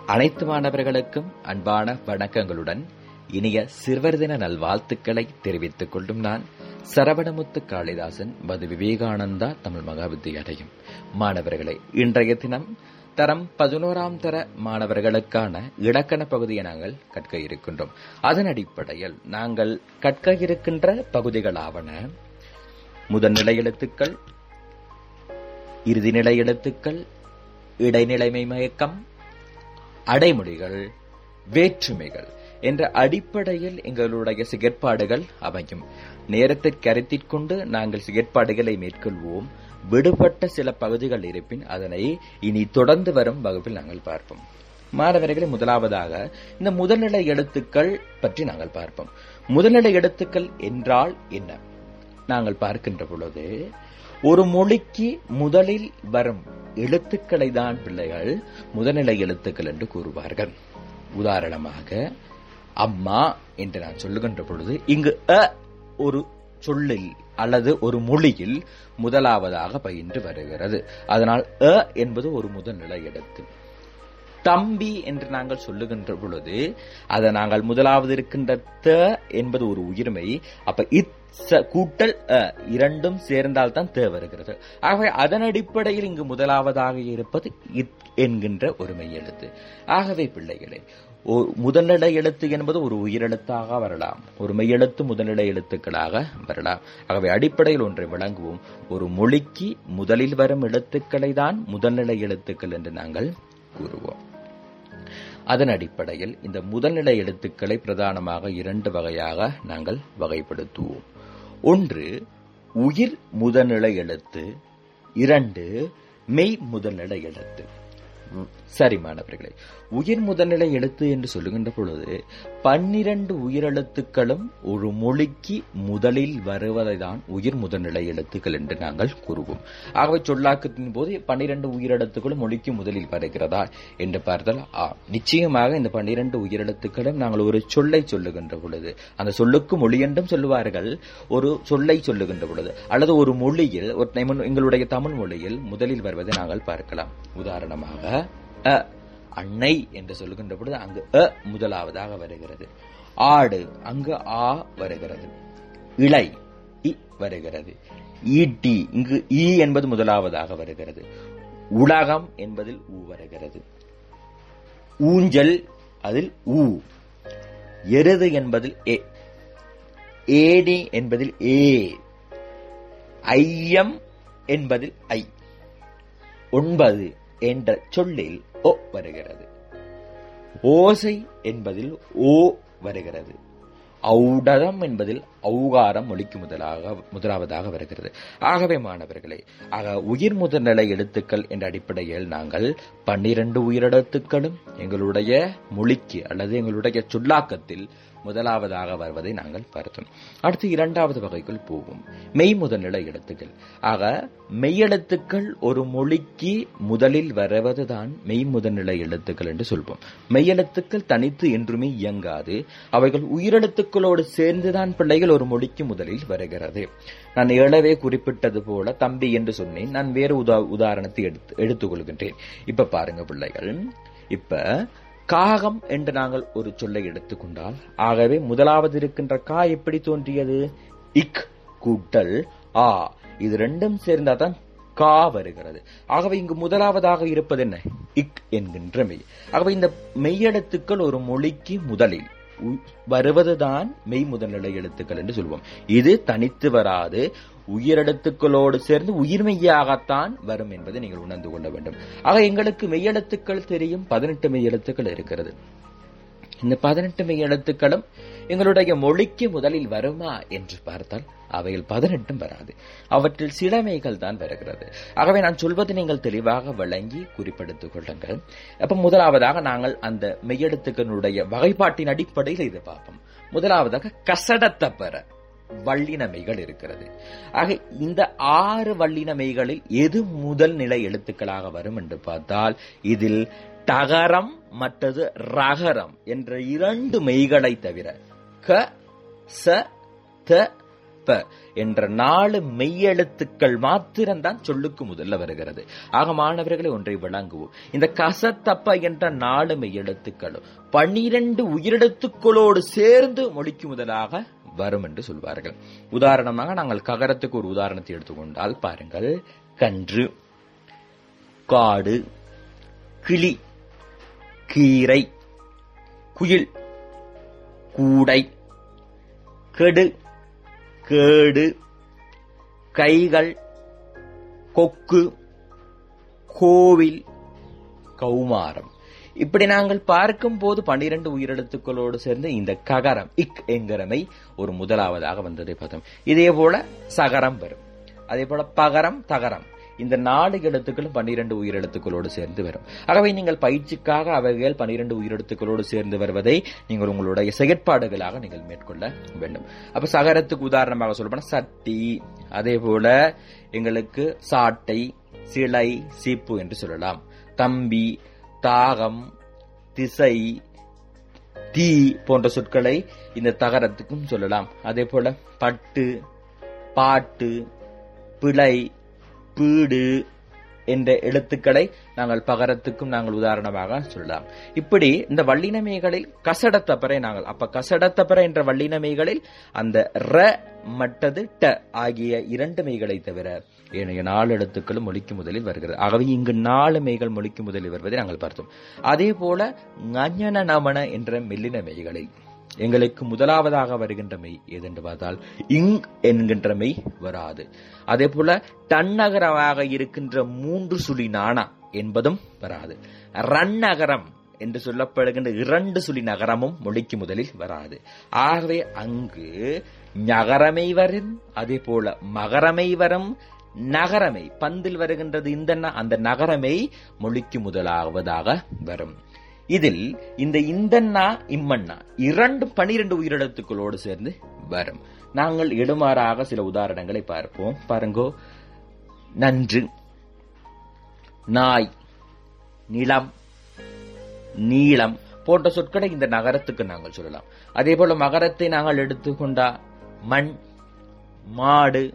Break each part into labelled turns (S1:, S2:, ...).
S1: அனைத்து மாணவர்களுக்கும் அன்பான வணக்கங்களுடன் இனிய சிறுவர் தின நல்வாழ்த்துக்களை தெரிவித்துக் கொள்ளும் நான் சரவணமுத்து காளிதாசன் மது விவேகானந்தா தமிழ் மகாவித்தியாலயம் மாணவர்களை இன்றைய தினம் தரம் பதினோராம் தர மாணவர்களுக்கான இலக்கண பகுதியை நாங்கள் கற்க இருக்கின்றோம் அதன் அடிப்படையில் நாங்கள் கற்க இருக்கின்ற பகுதிகளாவன முதல்நிலை எழுத்துக்கள் இறுதிநிலை எழுத்துக்கள் இடைநிலைமை மயக்கம் அடைமொழிகள் வேற்றுமைகள் என்ற அடிப்படையில் எங்களுடைய செயற்பாடுகள் அமையும் நேரத்தை கருத்திற் கொண்டு நாங்கள் செயற்பாடுகளை மேற்கொள்வோம் விடுபட்ட சில பகுதிகள் இருப்பின் அதனை இனி தொடர்ந்து வரும் வகுப்பில் நாங்கள் பார்ப்போம் மாணவர்களை முதலாவதாக இந்த முதல்நிலை எழுத்துக்கள் பற்றி நாங்கள் பார்ப்போம் முதல்நிலை எழுத்துக்கள் என்றால் என்ன நாங்கள் பார்க்கின்ற பொழுது ஒரு மொழிக்கு முதலில் வரும் எழுத்துக்களை தான் பிள்ளைகள் முதல்நிலை எழுத்துக்கள் என்று கூறுவார்கள் உதாரணமாக அம்மா என்று நான் சொல்லுகின்ற பொழுது இங்கு அ ஒரு சொல்லில் அல்லது ஒரு மொழியில் முதலாவதாக பயின்று வருகிறது அதனால் அ என்பது ஒரு முதல்நிலை எழுத்து தம்பி என்று நாங்கள் சொல்லுகின்ற பொழுது அதை நாங்கள் முதலாவது இருக்கின்ற த என்பது ஒரு உயிர்மை அப்ப இத் கூட்டல் அ இரண்டும் சேர்ந்தால் தான் தே வருகிறது ஆகவே அதன் அடிப்படையில் இங்கு முதலாவதாக இருப்பது இத் என்கின்ற ஒரு மெய் எழுத்து ஆகவே பிள்ளைகளே முதல்நிலை எழுத்து என்பது ஒரு உயிரெழுத்தாக வரலாம் ஒரு மெய்யெழுத்து முதல்நிலை எழுத்துக்களாக வரலாம் ஆகவே அடிப்படையில் ஒன்றை விளங்குவோம் ஒரு மொழிக்கு முதலில் வரும் எழுத்துக்களை தான் முதல்நிலை எழுத்துக்கள் என்று நாங்கள் கூறுவோம் அதன் அடிப்படையில் இந்த முதல்நிலை எழுத்துக்களை பிரதானமாக இரண்டு வகையாக நாங்கள் வகைப்படுத்துவோம் ஒன்று உயிர் முதல்நிலை எழுத்து இரண்டு மெய் முதல்நிலை எழுத்து சரி மாணவர்களே உயிர் முதல்நிலை எழுத்து என்று சொல்லுகின்ற பொழுது பன்னிரண்டு உயிரெழுத்துக்களும் ஒரு மொழிக்கு முதலில் வருவதை தான் உயிர் முதல்நிலை எழுத்துக்கள் என்று நாங்கள் கூறுவோம் ஆகவே சொல்லாக்கத்தின் போது பன்னிரண்டு உயிரெழுத்துக்களும் மொழிக்கு முதலில் வருகிறதா என்று பார்த்தால் ஆ நிச்சயமாக இந்த பன்னிரண்டு உயிரெழுத்துக்களும் நாங்கள் ஒரு சொல்லை சொல்லுகின்ற பொழுது அந்த சொல்லுக்கு மொழி என்றும் சொல்லுவார்கள் ஒரு சொல்லை சொல்லுகின்ற பொழுது அல்லது ஒரு மொழியில் எங்களுடைய தமிழ் மொழியில் முதலில் வருவதை நாங்கள் பார்க்கலாம் உதாரணமாக அ அன்னை என்று சொல்லுகின்ற பொழுது அங்கு அ முதலாவதாக வருகிறது ஆடு அங்கு ஆ வருகிறது இலை இ வருகிறது ஈட்டி இங்கு ஈ என்பது முதலாவதாக வருகிறது உலகம் என்பதில் ஊ வருகிறது ஊஞ்சல் அதில் ஊ எருது என்பதில் ஏ ஏடி என்பதில் ஏ ஐயம் என்பதில் ஐ ஒன்பது என்ற சொல்லில் ஓ வருகிறது ஓசை என்பதில் ஓ வருகிறது ஔடதம் என்பதில் ஔகாரம் மொழிக்கு முதலாக முதலாவதாக வருகிறது ஆகவே மாணவர்களே ஆக உயிர் முதல்நிலை எழுத்துக்கள் என்ற அடிப்படையில் நாங்கள் பன்னிரண்டு உயிரெழுத்துக்களும் எங்களுடைய மொழிக்கு அல்லது எங்களுடைய சொல்லாக்கத்தில் முதலாவதாக வருவதை நாங்கள் பார்த்தோம் அடுத்து இரண்டாவது வகைக்குள் போவோம் மெய் முதல்நிலை எழுத்துக்கள் ஆக மெய்யெழுத்துக்கள் ஒரு மொழிக்கு முதலில் வருவதுதான் மெய் முதல்நிலை எழுத்துக்கள் என்று சொல்வோம் மெய்யெழுத்துக்கள் தனித்து என்றுமே இயங்காது அவைகள் உயிரெழுத்துக்களோடு சேர்ந்துதான் பிள்ளைகள் ஒரு மொழிக்கு முதலில் வருகிறது நான் ஏழவே குறிப்பிட்டது போல தம்பி என்று சொன்னேன் நான் வேறு உதா உதாரணத்தை எடுத்து எடுத்துக்கொள்கின்றேன் இப்ப பாருங்க பிள்ளைகள் இப்ப காகம் என்று நாங்கள் ஒரு சொல்லை எடுத்துக்கொண்டால் ஆகவே முதலாவது இருக்கின்ற கா எப்படி தோன்றியது இக் கூட்டல் ஆ இது ரெண்டும் சேர்ந்தாதான் கா வருகிறது ஆகவே இங்கு முதலாவதாக இருப்பது என்ன இக் என்கின்ற மெய் ஆகவே இந்த மெய்யெழுத்துக்கள் ஒரு மொழிக்கு முதலில் வருவதுதான் மெய் முதல்நிலை எழுத்துக்கள் என்று சொல்வோம் இது தனித்து வராது உயிரெழுத்துக்களோடு சேர்ந்து உயிர்மெய்யாகத்தான் வரும் என்பதை நீங்கள் உணர்ந்து கொள்ள வேண்டும் ஆக எங்களுக்கு மெய்யெழுத்துக்கள் தெரியும் பதினெட்டு மெய்யெழுத்துக்கள் இருக்கிறது இந்த பதினெட்டு மெய்யெழுத்துக்களும் எங்களுடைய மொழிக்கு முதலில் வருமா என்று பார்த்தால் அவைகள் பதினெட்டும் வராது அவற்றில் சில மெய்கள் தான் வருகிறது ஆகவே நான் சொல்வது நீங்கள் தெளிவாக விளங்கி குறிப்பெடுத்துக் கொள்ளுங்கள் அப்ப முதலாவதாக நாங்கள் அந்த மெய்யெழுத்துக்களுடைய வகைப்பாட்டின் அடிப்படையில் இதை பார்ப்போம் முதலாவதாக கசடத்த பெற வள்ளினமைகள் இருக்கிறது ஆக இந்த ஆறு வள்ளினமைகளில் எது முதல் நிலை எழுத்துக்களாக வரும் என்று பார்த்தால் இதில் டகரம் மற்றது ரகரம் என்ற இரண்டு மெய்களை தவிர க ச த ப என்ற நாலு மெய்யெழுத்துக்கள் மாத்திரம்தான் சொல்லுக்கு முதல்ல வருகிறது ஆக மாணவர்களை ஒன்றை விளங்குவோம் இந்த கசத்தப்ப என்ற நாலு மெய்யெழுத்துக்களும் பனிரெண்டு உயிரெழுத்துக்களோடு சேர்ந்து மொழிக்கு முதலாக வரும் என்று சொல்வார்கள் உதாரணமாக நாங்கள் ககரத்துக்கு ஒரு உதாரணத்தை எடுத்துக்கொண்டால் பாருங்கள் கன்று காடு கிளி கீரை குயில் கூடை கெடு கேடு கைகள் கொக்கு கோவில் கௌமாரம் இப்படி நாங்கள் பார்க்கும் போது பன்னிரண்டு உயிரெழுத்துக்களோடு சேர்ந்து இந்த ககரம் இக் என்கிறமை ஒரு முதலாவதாக வந்ததை பார்த்தோம் இதே போல சகரம் வரும் அதே போல பகரம் தகரம் இந்த நாலு எழுத்துக்களும் பன்னிரண்டு உயிரெழுத்துக்களோடு சேர்ந்து வரும் ஆகவே நீங்கள் பயிற்சிக்காக அவைகள் பன்னிரண்டு உயிரெழுத்துக்களோடு சேர்ந்து வருவதை நீங்கள் உங்களுடைய செயற்பாடுகளாக நீங்கள் மேற்கொள்ள வேண்டும் அப்ப சகரத்துக்கு உதாரணமாக சொல்லப்போனா சட்டி அதே போல எங்களுக்கு சாட்டை சிலை சீப்பு என்று சொல்லலாம் தம்பி தாகம் திசை தீ போன்ற சொற்களை இந்த தகரத்துக்கும் சொல்லலாம் அதே போல பட்டு பாட்டு பிழை பீடு என்ற எழுத்துக்களை நாங்கள் பகரத்துக்கும் நாங்கள் உதாரணமாக சொல்லலாம் இப்படி இந்த வள்ளினமைகளில் கசடத்தப்பறை நாங்கள் அப்ப கசடத்தப்பறை என்ற வள்ளினமைகளில் அந்த ர மட்டது ட ஆகிய இரண்டு மெய்களை தவிர ஏனைய நாலு எழுத்துக்களும் மொழிக்கு முதலில் வருகிறது ஆகவே இங்கு நாலு மெய்கள் மொழிக்கு முதலில் வருவதை நாங்கள் பார்த்தோம் அதே போல ஞன நமன என்ற மெல்லின மெய்களில் எங்களுக்கு முதலாவதாக வருகின்ற மெய் எதென்று பார்த்தால் இங் என்கின்ற மெய் வராது அதே போல தன்னகரமாக இருக்கின்ற மூன்று சுழி நாணா என்பதும் வராது ரன்னகரம் என்று சொல்லப்படுகின்ற இரண்டு சுழி நகரமும் மொழிக்கு முதலில் வராது ஆகவே அங்கு நகரமை வரும் அதே போல மகரமை வரும் நகரமை பந்தில் வருகின்றது இந்த அந்த நகரமை மொழிக்கு முதலாவதாக வரும் இதில் இந்த இந்தன்னா இம்மன்னா இரண்டு பனிரெண்டு உயிரிழத்துக்களோடு சேர்ந்து வரும் நாங்கள் எடுமாறாக சில உதாரணங்களை பார்ப்போம் பாருங்கோ நன்று நாய் நிலம் நீளம் போன்ற சொற்களை இந்த நகரத்துக்கு நாங்கள் சொல்லலாம் அதே போல மகரத்தை நாங்கள் எடுத்துக்கொண்டா மண் மாடு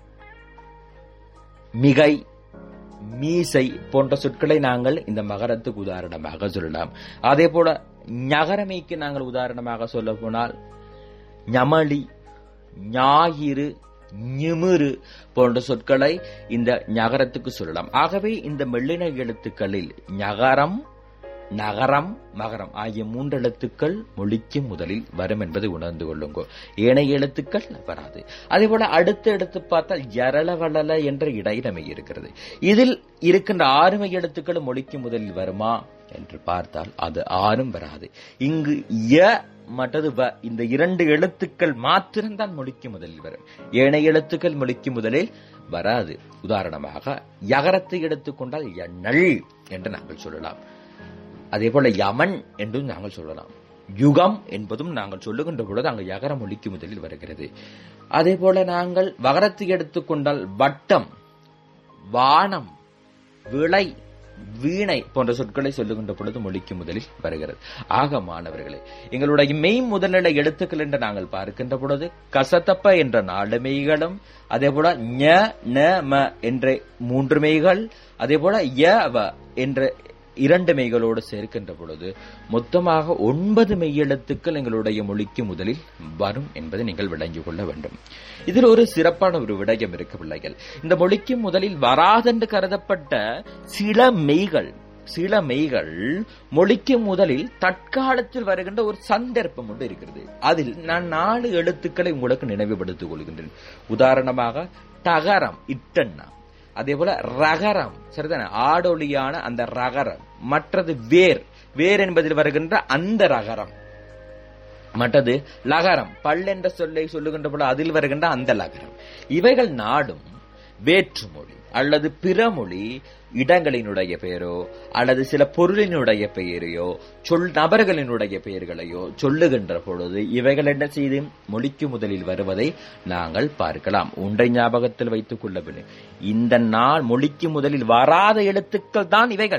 S1: மிகை மீசை போன்ற சொற்களை நாங்கள் இந்த மகரத்துக்கு உதாரணமாக சொல்லலாம் அதே போல நகரமைக்கு நாங்கள் உதாரணமாக சொல்ல போனால் ஞமளி ஞாயிறு நிமிரு போன்ற சொற்களை இந்த நகரத்துக்கு சொல்லலாம் ஆகவே இந்த மெல்லின எழுத்துக்களில் நகரம் நகரம் மகரம் ஆகிய மூன்று எழுத்துக்கள் மொழிக்கு முதலில் வரும் என்பதை உணர்ந்து கொள்ளுங்கோ ஏனைய எழுத்துக்கள் வராது அதே போல அடுத்து எடுத்து பார்த்தால் ஜரள வளல என்ற இடையினமை இருக்கிறது இதில் இருக்கின்ற ஆறுமை எழுத்துக்களும் மொழிக்கு முதலில் வருமா என்று பார்த்தால் அது ஆறும் வராது இங்கு ய மற்றது வ இந்த இரண்டு எழுத்துக்கள் மாத்திரம்தான் மொழிக்கு முதலில் வரும் ஏனைய எழுத்துக்கள் மொழிக்கு முதலில் வராது உதாரணமாக யகரத்தை எடுத்துக்கொண்டால் எண்ணல் என்று நாங்கள் சொல்லலாம் அதே போல யமன் என்றும் நாங்கள் சொல்லலாம் யுகம் என்பதும் நாங்கள் சொல்லுகின்ற பொழுது அங்கு யகர மொழிக்கு முதலில் வருகிறது அதே போல நாங்கள் வகரத்தை எடுத்துக்கொண்டால் வட்டம் வானம் விளை வீணை போன்ற சொற்களை சொல்லுகின்ற பொழுது மொழிக்கு முதலில் வருகிறது ஆக மாணவர்களே எங்களுடைய மெய் முதல்நிலை எழுத்துக்கள் என்று நாங்கள் பார்க்கின்ற பொழுது கசத்தப்ப என்ற நாலு மெய்களும் அதே போல ஞ ந ம என்ற மூன்று மெய்கள் அதே போல ய வ என்ற இரண்டு மெய்களோடு சேர்க்கின்ற பொழுது மொத்தமாக ஒன்பது மெய்யெழுத்துக்கள் எங்களுடைய மொழிக்கு முதலில் வரும் என்பதை நீங்கள் விளங்கிக் கொள்ள வேண்டும் இதில் ஒரு சிறப்பான ஒரு விடயம் இருக்கு பிள்ளைகள் இந்த மொழிக்கு முதலில் வராதென்று கருதப்பட்ட சில மெய்கள் சில மெய்கள் மொழிக்கு முதலில் தற்காலத்தில் வருகின்ற ஒரு சந்தர்ப்பம் ஒன்று இருக்கிறது அதில் நான் நாலு எழுத்துக்களை உங்களுக்கு நினைவுபடுத்திக் கொள்கின்றேன் உதாரணமாக தகரம் இட்டண்ணா அதே போல ரகரம் சரிதானே ஆடொலியான அந்த ரகரம் மற்றது வேர் வேர் என்பதில் வருகின்ற அந்த ரகரம் மற்றது லகரம் பல் என்ற சொல்லை சொல்லுகின்ற போல அதில் வருகின்ற அந்த லகரம் இவைகள் நாடும் வேற்றுமொழி அல்லது பிறமொழி இடங்களினுடைய பெயரோ அல்லது சில பொருளினுடைய பெயரையோ சொல் நபர்களினுடைய பெயர்களையோ சொல்லுகின்ற பொழுது இவைகள் என்ன செய்து மொழிக்கு முதலில் வருவதை நாங்கள் பார்க்கலாம் ஒன்றை ஞாபகத்தில் வைத்துக் கொள்ள வேண்டும் இந்த நாள் மொழிக்கு முதலில் வராத எழுத்துக்கள் தான் இவைகள்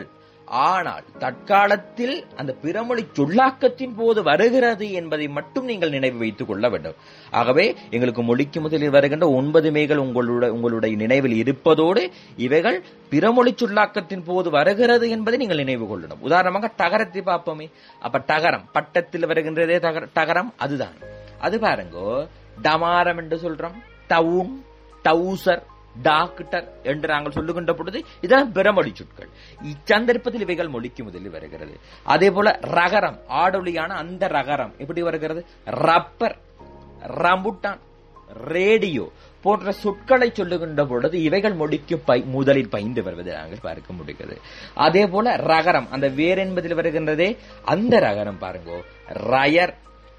S1: ஆனால் தற்காலத்தில் அந்த பிறமொழி சொல்லாக்கத்தின் போது வருகிறது என்பதை மட்டும் நீங்கள் நினைவு வைத்துக் கொள்ள வேண்டும் ஆகவே எங்களுக்கு மொழிக்கு முதலில் வருகின்ற ஒன்பது மேகள் உங்களுடைய உங்களுடைய நினைவில் இருப்பதோடு இவைகள் பிறமொழி சொல்லாக்கத்தின் போது வருகிறது என்பதை நீங்கள் நினைவு கொள்ளணும் உதாரணமாக தகரத்தை பார்ப்போமே அப்ப தகரம் பட்டத்தில் வருகின்றதே தகர- தகரம் அதுதான் அது பாருங்கோ டமாரம் என்று சொல்றோம் டவுன் டவுசர் டாக்டர் என்று நாங்கள் சொல்லுகின்ற பொழுது இதெல்லாம் பிறமொழி சொற்கள் இச்சந்தர்ப்பத்தில் இவைகள் மொழிக்கு முதலில் வருகிறது அதே போல ரகரம் ஆடொலியான அந்த ரகரம் எப்படி வருகிறது ரப்பர் ரம்புட்டான் ரேடியோ போன்ற சொற்களை சொல்லுகின்ற பொழுது இவைகள் மொழிக்கு பை முதலில் பயின்று வருவதை நாங்கள் பார்க்க முடிகிறது அதே போல ரகரம் அந்த வேர் என்பதில் வருகின்றதே அந்த ரகரம் பாருங்கோ ரயர்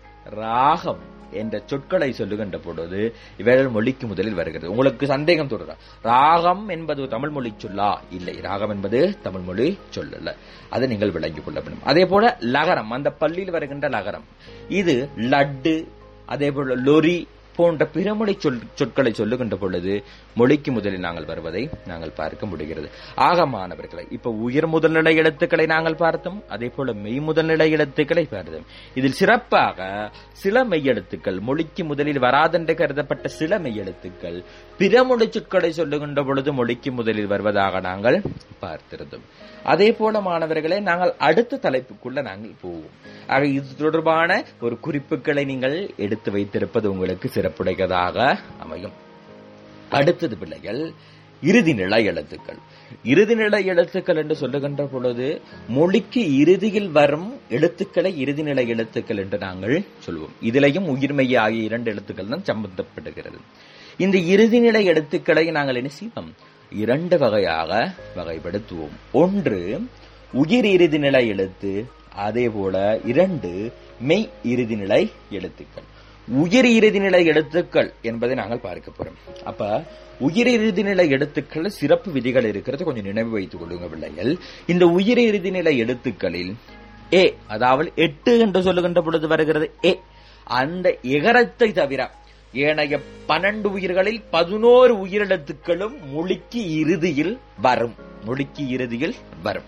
S1: ராகம் என்ற சொற்களை சொல்லுகின்ற பொழுது இவைகள் மொழிக்கு முதலில் வருகிறது உங்களுக்கு சந்தேகம் தொடர ராகம் என்பது தமிழ் மொழி சொல்லா இல்லை ராகம் என்பது தமிழ் மொழி சொல்லல அதை நீங்கள் விளங்கிக் கொள்ள வேண்டும் அதே போல லகரம் அந்த பள்ளியில் வருகின்ற லகரம் இது லட்டு அதே போல லொரி போன்ற பிறமொழி சொல் சொற்களை சொல்லுகின்ற பொழுது மொழிக்கு முதலில் நாங்கள் வருவதை நாங்கள் பார்க்க முடிகிறது ஆக மாணவர்களை இப்ப உயர் முதல்நிலை எழுத்துக்களை நாங்கள் பார்த்தோம் அதே போல மெய் முதல்நிலை எழுத்துக்களை பார்த்தோம் இதில் சிறப்பாக சில மெய் எழுத்துக்கள் மொழிக்கு முதலில் வராதென்று கருதப்பட்ட சில மெய் எழுத்துக்கள் பிறமொழி சொற்களை சொல்லுகின்ற பொழுது மொழிக்கு முதலில் வருவதாக நாங்கள் பார்த்திருந்தோம் அதே போல மாணவர்களே நாங்கள் அடுத்த தலைப்புக்குள்ள நாங்கள் போவோம் ஆக இது தொடர்பான ஒரு குறிப்புகளை நீங்கள் எடுத்து வைத்திருப்பது உங்களுக்கு சிறப்புடையதாக அமையும் அடுத்தது பிள்ளைகள் இறுதி நிலை எழுத்துக்கள் இறுதி நிலை எழுத்துக்கள் என்று சொல்லுகின்ற பொழுது மொழிக்கு இறுதியில் வரும் எழுத்துக்களை இறுதி நிலை எழுத்துக்கள் என்று நாங்கள் சொல்லுவோம் இதிலையும் உயிர்மெய் ஆகிய இரண்டு எழுத்துக்கள் தான் சம்பந்தப்படுகிறது இந்த இறுதி நிலை எழுத்துக்களை நாங்கள் என்ன செய்வோம் இரண்டு வகையாக வகைப்படுத்துவோம் ஒன்று உயிர் இறுதி நிலை எழுத்து அதே போல இரண்டு மெய் இறுதி நிலை எழுத்துக்கள் உயிர் இறுதி நிலை எழுத்துக்கள் என்பதை நாங்கள் பார்க்க போறோம் அப்ப உயிர் இறுதி நிலை எழுத்துக்கள் சிறப்பு விதிகள் இருக்கிறது கொஞ்சம் நினைவு வைத்துக் கொள்ளுங்க பிள்ளைகள் இந்த உயிர் இறுதி நிலை எழுத்துக்களில் ஏ அதாவது எட்டு என்று சொல்லுகின்ற பொழுது வருகிறது ஏ அந்த எகரத்தை தவிர ஏனைய பன்னெண்டு உயிர்களில் பதினோரு உயிரிழத்துக்களும் மொழிக்கு இறுதியில் வரும் மொழிக்கு இறுதியில் வரும்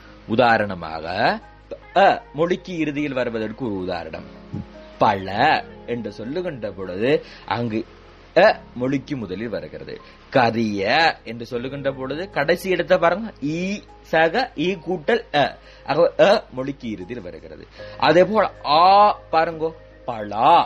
S1: உதாரணமாக அ மொழிக்கு இறுதியில் வருவதற்கு ஒரு உதாரணம் பல என்று சொல்லுகின்ற பொழுது அங்கு அ மொழிக்கு முதலில் வருகிறது கரிய என்று சொல்லுகின்ற பொழுது கடைசி எடுத்த பாருங்க ஈ சக ஈ கூட்டல் அ ஆக அ மொழிக்கு இறுதியில் வருகிறது அதே போல ஆ பாருங்கோ பலா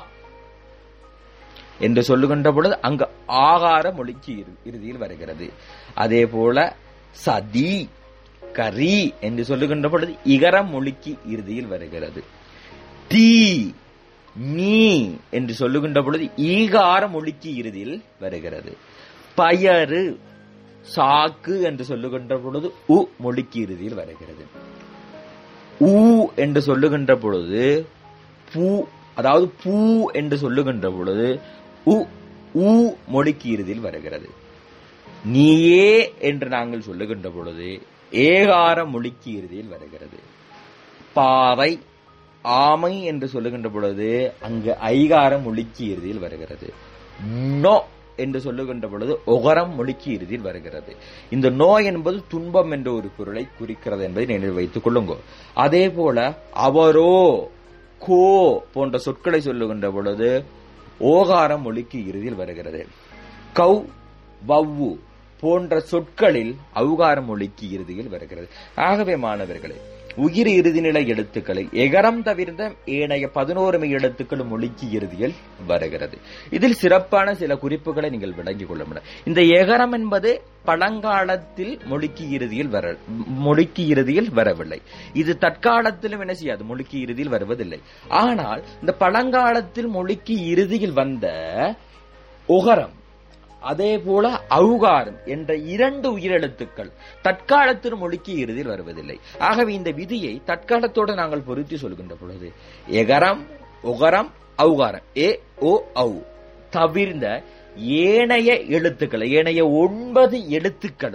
S1: என்று சொல்லுகின்ற பொழுது அங்கு ஆகார மொழிக்கு இறு- இறுதியில் வருகிறது அதே போல சதி கரி என்று சொல்லுகின்ற பொழுது இகரம் மொழிக்கு இறுதியில் வருகிறது தீ நீ என்று சொல்லுகின்ற பொழுது ஈகார மொழிக்கு இறுதியில் வருகிறது பயறு சாக்கு என்று சொல்லுகின்ற பொழுது உ மொழிக்கு இறுதியில் வருகிறது ஊ என்று சொல்லுகின்ற பொழுது பூ அதாவது பூ என்று சொல்லுகின்ற பொழுது உ ஊ மொழிக்கு இறுதியில் வருகிறது நீயே என்று நாங்கள் சொல்லுகின்ற பொழுது ஏகார மொழிக்கு இறுதியில் வருகிறது பாவை ஆமை என்று சொல்லுகின்ற பொழுது அங்கு ஐகார மொழிக்கு இறுதியில் வருகிறது நோ என்று சொல்லுகின்ற பொழுது ஒகரம் மொழிக்கு இறுதியில் வருகிறது இந்த நோ என்பது துன்பம் என்ற ஒரு பொருளை குறிக்கிறது என்பதை நினைவு வைத்துக் கொள்ளுங்க அதே போல அவரோ கோ போன்ற சொற்களை சொல்லுகின்ற பொழுது ஓகாரம் மொழிக்கு இறுதியில் வருகிறது கௌ வவ்வு போன்ற சொற்களில் அவுகார மொழிக்கு இறுதியில் வருகிறது ஆகவே மாணவர்களே உயிர் இறுதிநிலை எழுத்துக்களை எகரம் தவிர்ந்த ஏனைய பதினோரு மெய் எழுத்துக்கள் மொழிக்கு இறுதியில் வருகிறது இதில் சிறப்பான சில குறிப்புகளை நீங்கள் விளங்கிக் கொள்ள முடியும் இந்த எகரம் என்பது பழங்காலத்தில் மொழிக்கு இறுதியில் வர மொழிக்கு இறுதியில் வரவில்லை இது தற்காலத்திலும் என்ன செய்யாது மொழிக்கு இறுதியில் வருவதில்லை ஆனால் இந்த பழங்காலத்தில் மொழிக்கு இறுதியில் வந்த உகரம் அதே போல அவுகாரம் என்ற இரண்டு உயிரெழுத்துக்கள் தற்காலத்தில் மொழிக்கு இறுதியில் வருவதில்லை ஆகவே இந்த விதியை தற்காலத்தோடு நாங்கள் பொருத்தி சொல்கின்ற பொழுது எகரம் உகரம் அவுகாரம் ஏ ஓ ஔ தவிர்ந்த ஏனைய எழுத்துக்கள் ஏனைய ஒன்பது எழுத்துக்களும்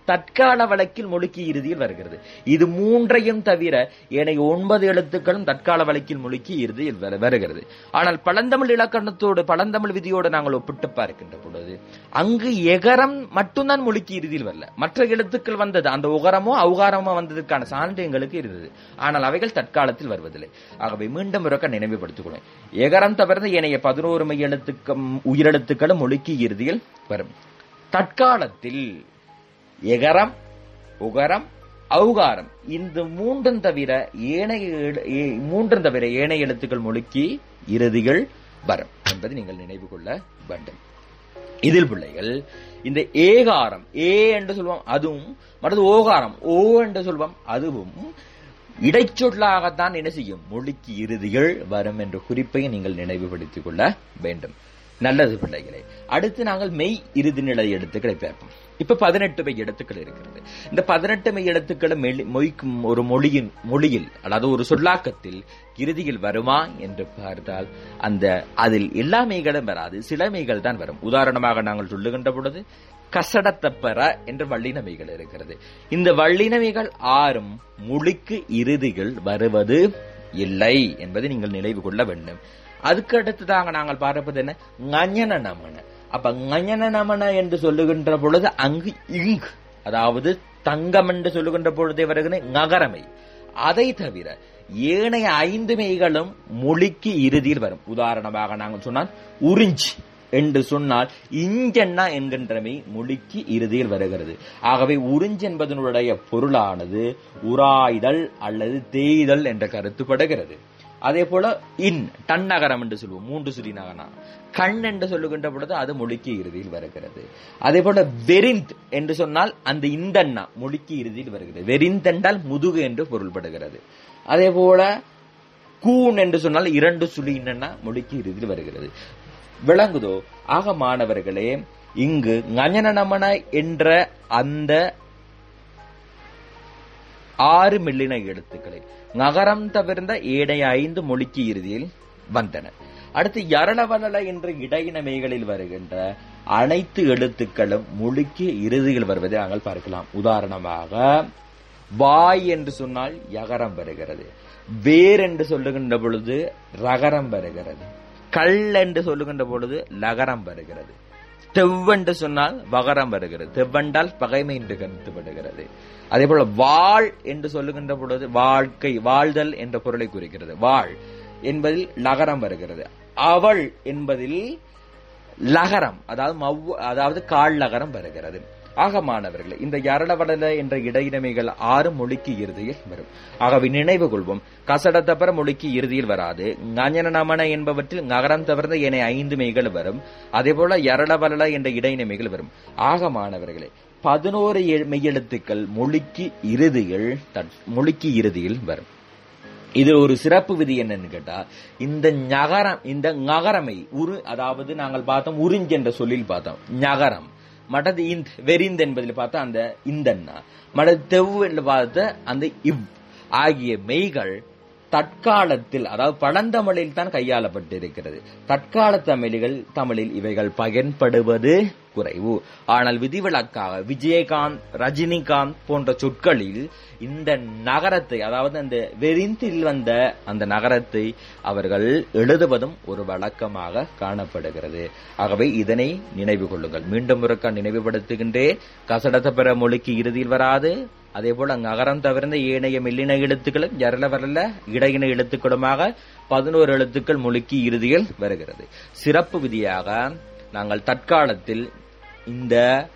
S1: தற்கால வழக்கில் மொழிக்கு இறுதியில் வருகிறது இது மூன்றையும் தவிர ஏனைய ஒன்பது எழுத்துக்களும் தற்கால வழக்கில் மொழிக்கு இறுதியில் வரு- வருகிறது ஆனால் பழந்தமிழ் இலக்கணத்தோடு பழந்தமிழ் விதியோடு நாங்கள் ஒப்பிட்டு பார்க்கின்ற பொழுது அங்கு எகரம் மட்டும்தான் மொழிக்கு இறுதியில் வரல மற்ற எழுத்துக்கள் வந்தது அந்த உகரமோ அவுகாரமோ வந்ததற்கான சான்று எங்களுக்கு இருந்தது ஆனால் அவைகள் தற்காலத்தில் வருவதில்லை ஆகவே மீண்டும் ஒருக்க நினைவுபடுத்திக் கொள்வேன் எகரம் தவிர்த்து ஏனைய பதினோரு மெய் எழுத்துக்கள் உயிரெழுத்துக்களும் மொழிக்கு இறுதியில் வரும் தற்காலத்தில் எகரம் உகரம் ஔகாரம் இந்த மூன்றும் தவிர ஏனைய எழு- ஏ- மூன்றும் தவிர ஏனைய எழுத்துக்கள் மொழிக்கு இறுதிகள் வரும் என்பதை நீங்கள் நினைவு கொள்ள வேண்டும் இதில் பிள்ளைகள் இந்த ஏகாரம் ஏ என்று சொல்வோம் அதுவும் மற்றது ஓகாரம் ஓ என்று சொல்வோம் அதுவும் இடைச்சொல்லாகத்தான் என்ன செய்யும் மொழிக்கு இறுதிகள் வரும் என்ற குறிப்பை நீங்கள் நினைவுபடுத்திக் கொள்ள வேண்டும் நல்லது பிள்ளைகளே அடுத்து நாங்கள் மெய் இறுதி நிலை எழுத்துக்களை பார்ப்போம் இப்ப பதினெட்டு மெய் எழுத்துக்கள் இருக்கிறது இந்த பதினெட்டு மெய் எழுத்துக்களை மெலி- மொய்க்கும் ஒரு மொழியின் மொழியில் அதாவது ஒரு சொல்லாக்கத்தில் இறுதியில் வருமா என்று பார்த்தால் அந்த அதில் எல்லா மெய்களும் வராது சில மெய்கள் தான் வரும் உதாரணமாக நாங்கள் சொல்லுகின்ற பொழுது கசடத்தப்பற என்ற வள்ளினமைகள் இருக்கிறது இந்த வள்ளினமைகள் ஆறும் மொழிக்கு இறுதிகள் வருவது இல்லை என்பதை நீங்கள் நினைவு கொள்ள வேண்டும் அதுக்கு அடுத்ததாக நாங்கள் பார்ப்பது என்ன ஞஞன நமன அப்ப ஞஞன நமன என்று சொல்லுகின்ற பொழுது அங்கு இங் அதாவது தங்கம் என்று சொல்லுகின்ற பொழுதே வருகிற நகரமை அதை தவிர ஏனைய ஐந்து மெய்களும் மொழிக்கு இறுதியில் வரும் உதாரணமாக நாங்கள் சொன்னால் உறிஞ்சி என்று சொன்னால் இஞ்சென்னா என்கின்றமை மொழிக்கு இறுதியில் வருகிறது ஆகவே உறிஞ்சி என்பதனுடைய பொருளானது உராய்தல் அல்லது தேய்தல் என்ற கருத்துப்படுகிறது அதே போல இன் டன்னகரம் என்று சொல்லுவோம் மூன்று சுரி நகனா கண் என்று சொல்லுகின்ற பொழுது அது மொழிக்கு இறுதியில் வருகிறது அதே போல வெரிந்த் என்று சொன்னால் அந்த இந்தண்ணா மொழிக்கு இறுதியில் வருகிறது வெரிந்த் என்றால் முதுகு என்று பொருள்படுகிறது அதே போல கூன் என்று சொன்னால் இரண்டு சுழி என்னன்னா மொழிக்கு இறுதியில் வருகிறது விளங்குதோ ஆக மாணவர்களே இங்கு ஞஞனமன என்ற அந்த ஆறு மில்லின எழுத்துக்களை நகரம் தவிர்ந்த ஏனைய ஐந்து மொழிக்கு இறுதியில் வந்தன அடுத்து யரளவலல என்ற இடையினமைகளில் வருகின்ற அனைத்து எழுத்துக்களும் மொழிக்கு இறுதியில் வருவதை நாங்கள் பார்க்கலாம் உதாரணமாக வாய் என்று சொன்னால் யகரம் வருகிறது வேர் என்று சொல்லுகின்ற பொழுது ரகரம் வருகிறது கல் என்று சொல்லுகின்ற பொழுது லகரம் வருகிறது தெவ்வென்று சொன்னால் வகரம் வருகிறது தெவ்வென்றால் பகைமை என்று கருத்துப்படுகிறது அதே போல வாழ் என்று சொல்லுகின்ற பொழுது வாழ்க்கை வாழ்தல் என்ற பொருளை குறிக்கிறது வாழ் என்பதில் லகரம் வருகிறது அவள் என்பதில் லகரம் அதாவது மவ் அதாவது கால் லகரம் வருகிறது ஆக மாணவர்களே இந்த யரளவடல என்ற இடையினமைகள் ஆறு மொழிக்கு இறுதியில் வரும் ஆகவே நினைவு கொள்வோம் கசட தவிர மொழிக்கு இறுதியில் வராது ஞான என்பவற்றில் நகரம் தவிர்ந்த ஏனைய ஐந்து மெய்கள் வரும் அதே போல யரளவலல என்ற இடையினமைகள் வரும் ஆக மாணவர்களே பதினோரு எ- மெய்யெழுத்துக்கள் மொழிக்கு இறுதியில் தட்- மொழிக்கு இறுதியில் வரும் இது ஒரு சிறப்பு விதி என்னன்னு கேட்டா இந்த நகரம் இந்த நகரமை உரு அதாவது நாங்கள் பார்த்தோம் உறிஞ்ச் என்ற சொல்லில் பார்த்தோம் நகரம் மற்றது இந்த வெறிந்த் என்பதில் பார்த்தா அந்த இந்தன்னா மற்றது தெவ்வு என்று பார்த்த அந்த இவ் ஆகிய மெய்கள் தற்காலத்தில் அதாவது பழந்தமிழில் தான் கையாளப்பட்டிருக்கிறது தற்கால தமிழிகள் தமிழில் இவைகள் பயன்படுவது குறைவு ஆனால் விதிவிலக்காக விஜயகாந்த் ரஜினிகாந்த் போன்ற சொற்களில் இந்த நகரத்தை அதாவது அந்த வெறிந்தில் வந்த அந்த நகரத்தை அவர்கள் எழுதுவதும் ஒரு வழக்கமாக காணப்படுகிறது ஆகவே இதனை நினைவு கொள்ளுங்கள் மீண்டும் ஒருக்கா நினைவுபடுத்துகின்றேன் கசடத்தப்பெற மொழிக்கு இறுதியில் வராது அதே போல நகரம் தவிர்ந்த ஏனைய மெல்லின எழுத்துக்களும் ஜரல வரல இடையின எழுத்துக்களுமாக பதினோரு எழுத்துக்கள் மொழிக்கு இறுதியில் வருகிறது சிறப்பு விதியாக நாங்கள் தற்காலத்தில் இந்த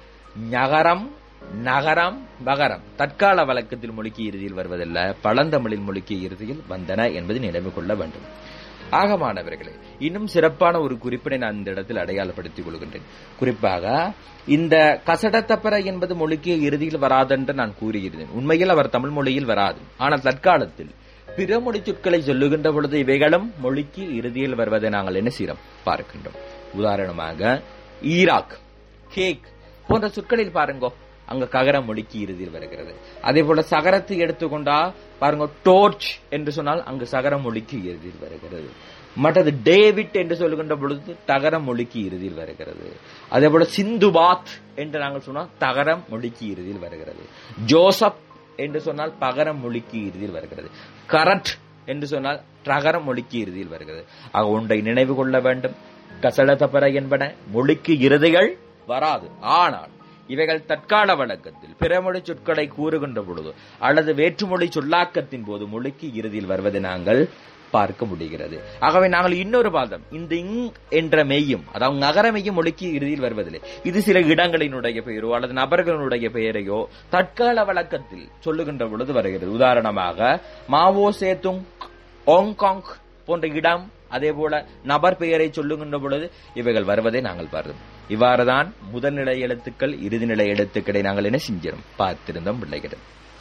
S1: நகரம் நகரம் வகரம் தற்கால வழக்கத்தில் மொழிக்கு இறுதியில் வருவதல்ல பழந்தமிழில் மொழிக்கு இறுதியில் வந்தன என்பதை நினைவு கொள்ள வேண்டும் ஆக மாணவர்களே இன்னும் சிறப்பான ஒரு குறிப்பினை நான் இந்த இடத்தில் அடையாளப்படுத்திக் கொள்கின்றேன் குறிப்பாக இந்த கசடத்தப்பற என்பது மொழிக்கு இறுதியில் வராதென்று நான் கூறியிருந்தேன் உண்மையில் அவர் தமிழ் மொழியில் வராது ஆனால் தற்காலத்தில் பிற மொழி சொற்களை சொல்லுகின்ற பொழுது இவைகளும் மொழிக்கு இறுதியில் வருவதை நாங்கள் என்ன செய்கிறோம் பார்க்கின்றோம் உதாரணமாக ஈராக் கேக் போன்ற சொற்களில் பாருங்கோ அங்க ககர மொழிக்கு இறுதியில் வருகிறது அதே போல சகரத்தை எடுத்துக்கொண்டா பாருங்க டோர்ச் என்று சொன்னால் அங்கு சகர மொழிக்கு இறுதியில் வருகிறது மற்றது டேவிட் என்று சொல்லுகின்ற பொழுது தகரம் மொழிக்கு இறுதியில் வருகிறது அதே போல சிந்துபாத் என்று நாங்கள் சொன்னால் தகரம் மொழிக்கு இறுதியில் வருகிறது ஜோசப் என்று சொன்னால் பகரம் மொழிக்கு இறுதியில் வருகிறது கரட் என்று சொன்னால் ரகரம் மொழிக்கு இறுதியில் வருகிறது ஆக ஒன்றை நினைவு கொள்ள வேண்டும் கசடதபர என்பன மொழிக்கு இறுதிகள் வராது ஆனால் இவைகள் தற்கால வழக்கத்தில் பிறமொழி சொற்களை கூறுகின்ற பொழுது அல்லது வேற்றுமொழி சொல்லாக்கத்தின் போது மொழிக்கு இறுதியில் வருவதை நாங்கள் பார்க்க முடிகிறது ஆகவே நாங்கள் இன்னொரு பாதம் இந்த இங் என்ற மெய்யும் அதாவது நகர மெய்யும் மொழிக்கு இறுதியில் வருவதில்லை இது சில இடங்களினுடைய பெயரோ அல்லது நபர்களுடைய பெயரையோ தற்கால வழக்கத்தில் சொல்லுகின்ற பொழுது வருகிறது உதாரணமாக மாவோ சேத்துங் ஓங்காங் போன்ற இடம் அதே போல நபர் பெயரை சொல்லுகின்ற பொழுது இவைகள் வருவதை நாங்கள் பார்த்தோம் இவ்வாறுதான் முதல்நிலை எழுத்துக்கள் இறுதிநிலை எழுத்துக்களை நாங்கள் என்ன செஞ்சோம் பார்த்திருந்தோம் பிள்ளைகள்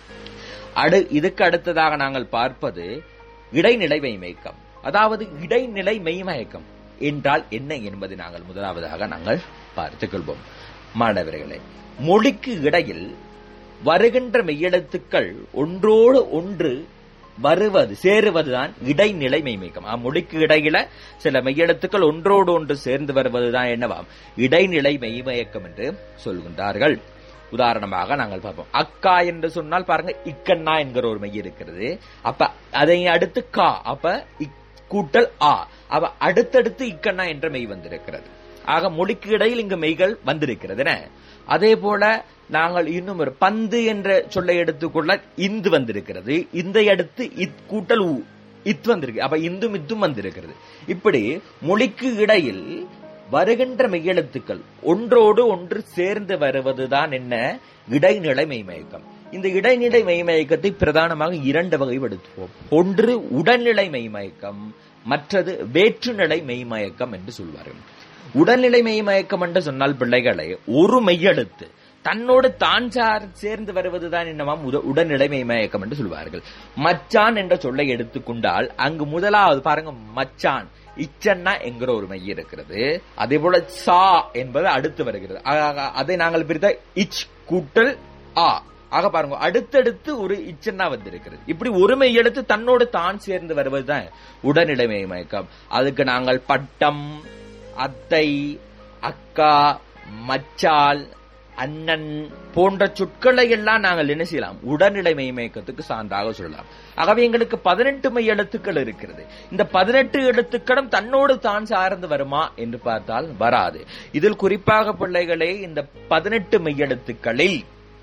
S1: அடு இதுக்கு அடுத்ததாக நாங்கள் பார்ப்பது இடைநிலை மெய்மயக்கம் அதாவது இடைநிலை மெய்மயக்கம் என்றால் என்ன என்பதை நாங்கள் முதலாவதாக நாங்கள் பார்த்துக் கொள்வோம் மாணவர்களே மொழிக்கு இடையில் வருகின்ற மெய்யெழுத்துக்கள் ஒன்றோடு ஒன்று வருவது சேருவதுதான் இடைநிலை மெய்மயக்கம் அம்மொழிக்கு இடையில சில மெய்யெழுத்துக்கள் ஒன்றோடு ஒன்று சேர்ந்து வருவதுதான் என்னவாம் இடைநிலை மெய்மயக்கம் என்று சொல்கின்றார்கள் உதாரணமாக நாங்கள் பார்ப்போம் அக்கா என்று சொன்னால் பாருங்க இக்கண்ணா என்கிற ஒரு மெய் இருக்கிறது அப்ப அதை அடுத்து கா அப்ப கூட்டல் ஆ அப்ப அடுத்தடுத்து இக்கண்ணா என்ற மெய் வந்திருக்கிறது ஆக மொழிக்கு இடையில் இங்கு மெய்கள் வந்திருக்கிறது அதே போல நாங்கள் இன்னும் ஒரு பந்து என்ற சொல்லை எடுத்துக்கொள்ள இந்து வந்திருக்கிறது இந்த அடுத்து இத் கூட்டல் ஊ இத் வந்திருக்கு அப்ப இந்தும் இத்தும் வந்திருக்கிறது இப்படி மொழிக்கு இடையில் வருகின்ற மெய்யெழுத்துக்கள் ஒன்றோடு ஒன்று சேர்ந்து வருவதுதான் என்ன இடைநிலை மெய்மயக்கம் இந்த இடைநிலை மெய்மயக்கத்தை பிரதானமாக இரண்டு வகைப்படுத்துவோம் ஒன்று உடல்நிலை மெய்மயக்கம் மற்றது வேற்றுநிலை மெய்மயக்கம் என்று சொல்வார்கள் உடல்நிலை மெய்மயக்கம் என்று சொன்னால் பிள்ளைகளை ஒரு மெய்யெழுத்து தன்னோடு தான் சார் சேர்ந்து வருவதுதான் என்னவாம் உடல்நிலை மெய்மயக்கம் என்று சொல்வார்கள் மச்சான் என்ற சொல்லை எடுத்துக்கொண்டால் அங்கு முதலாவது பாருங்க மச்சான் இச்சன்னா என்கிற ஒரு மெய் இருக்கிறது அதே போல சா என்பது அடுத்து வருகிறது அதை நாங்கள் பிரித்த இச் கூட்டல் ஆ ஆக பாருங்க அடுத்தடுத்து ஒரு இச்சன்னா வந்திருக்கிறது இப்படி ஒரு மெய் எழுத்து தன்னோடு தான் சேர்ந்து வருவதுதான் உடல்நிலை மயக்கம் அதுக்கு நாங்கள் பட்டம் அத்தை அக்கா மச்சால் அண்ணன் போன்ற சொற்களை எல்லாம் நாங்கள் என்ன செய்யலாம் உடல்நிலை மெய்மயக்கத்துக்கு சான்றாக சொல்லலாம் ஆகவே எங்களுக்கு பதினெட்டு மெய் எழுத்துக்கள் இருக்கிறது இந்த பதினெட்டு எழுத்துக்களும் தன்னோடு தான் சார்ந்து வருமா என்று பார்த்தால் வராது இதில் குறிப்பாக பிள்ளைகளே இந்த பதினெட்டு மெய் எழுத்துக்களில்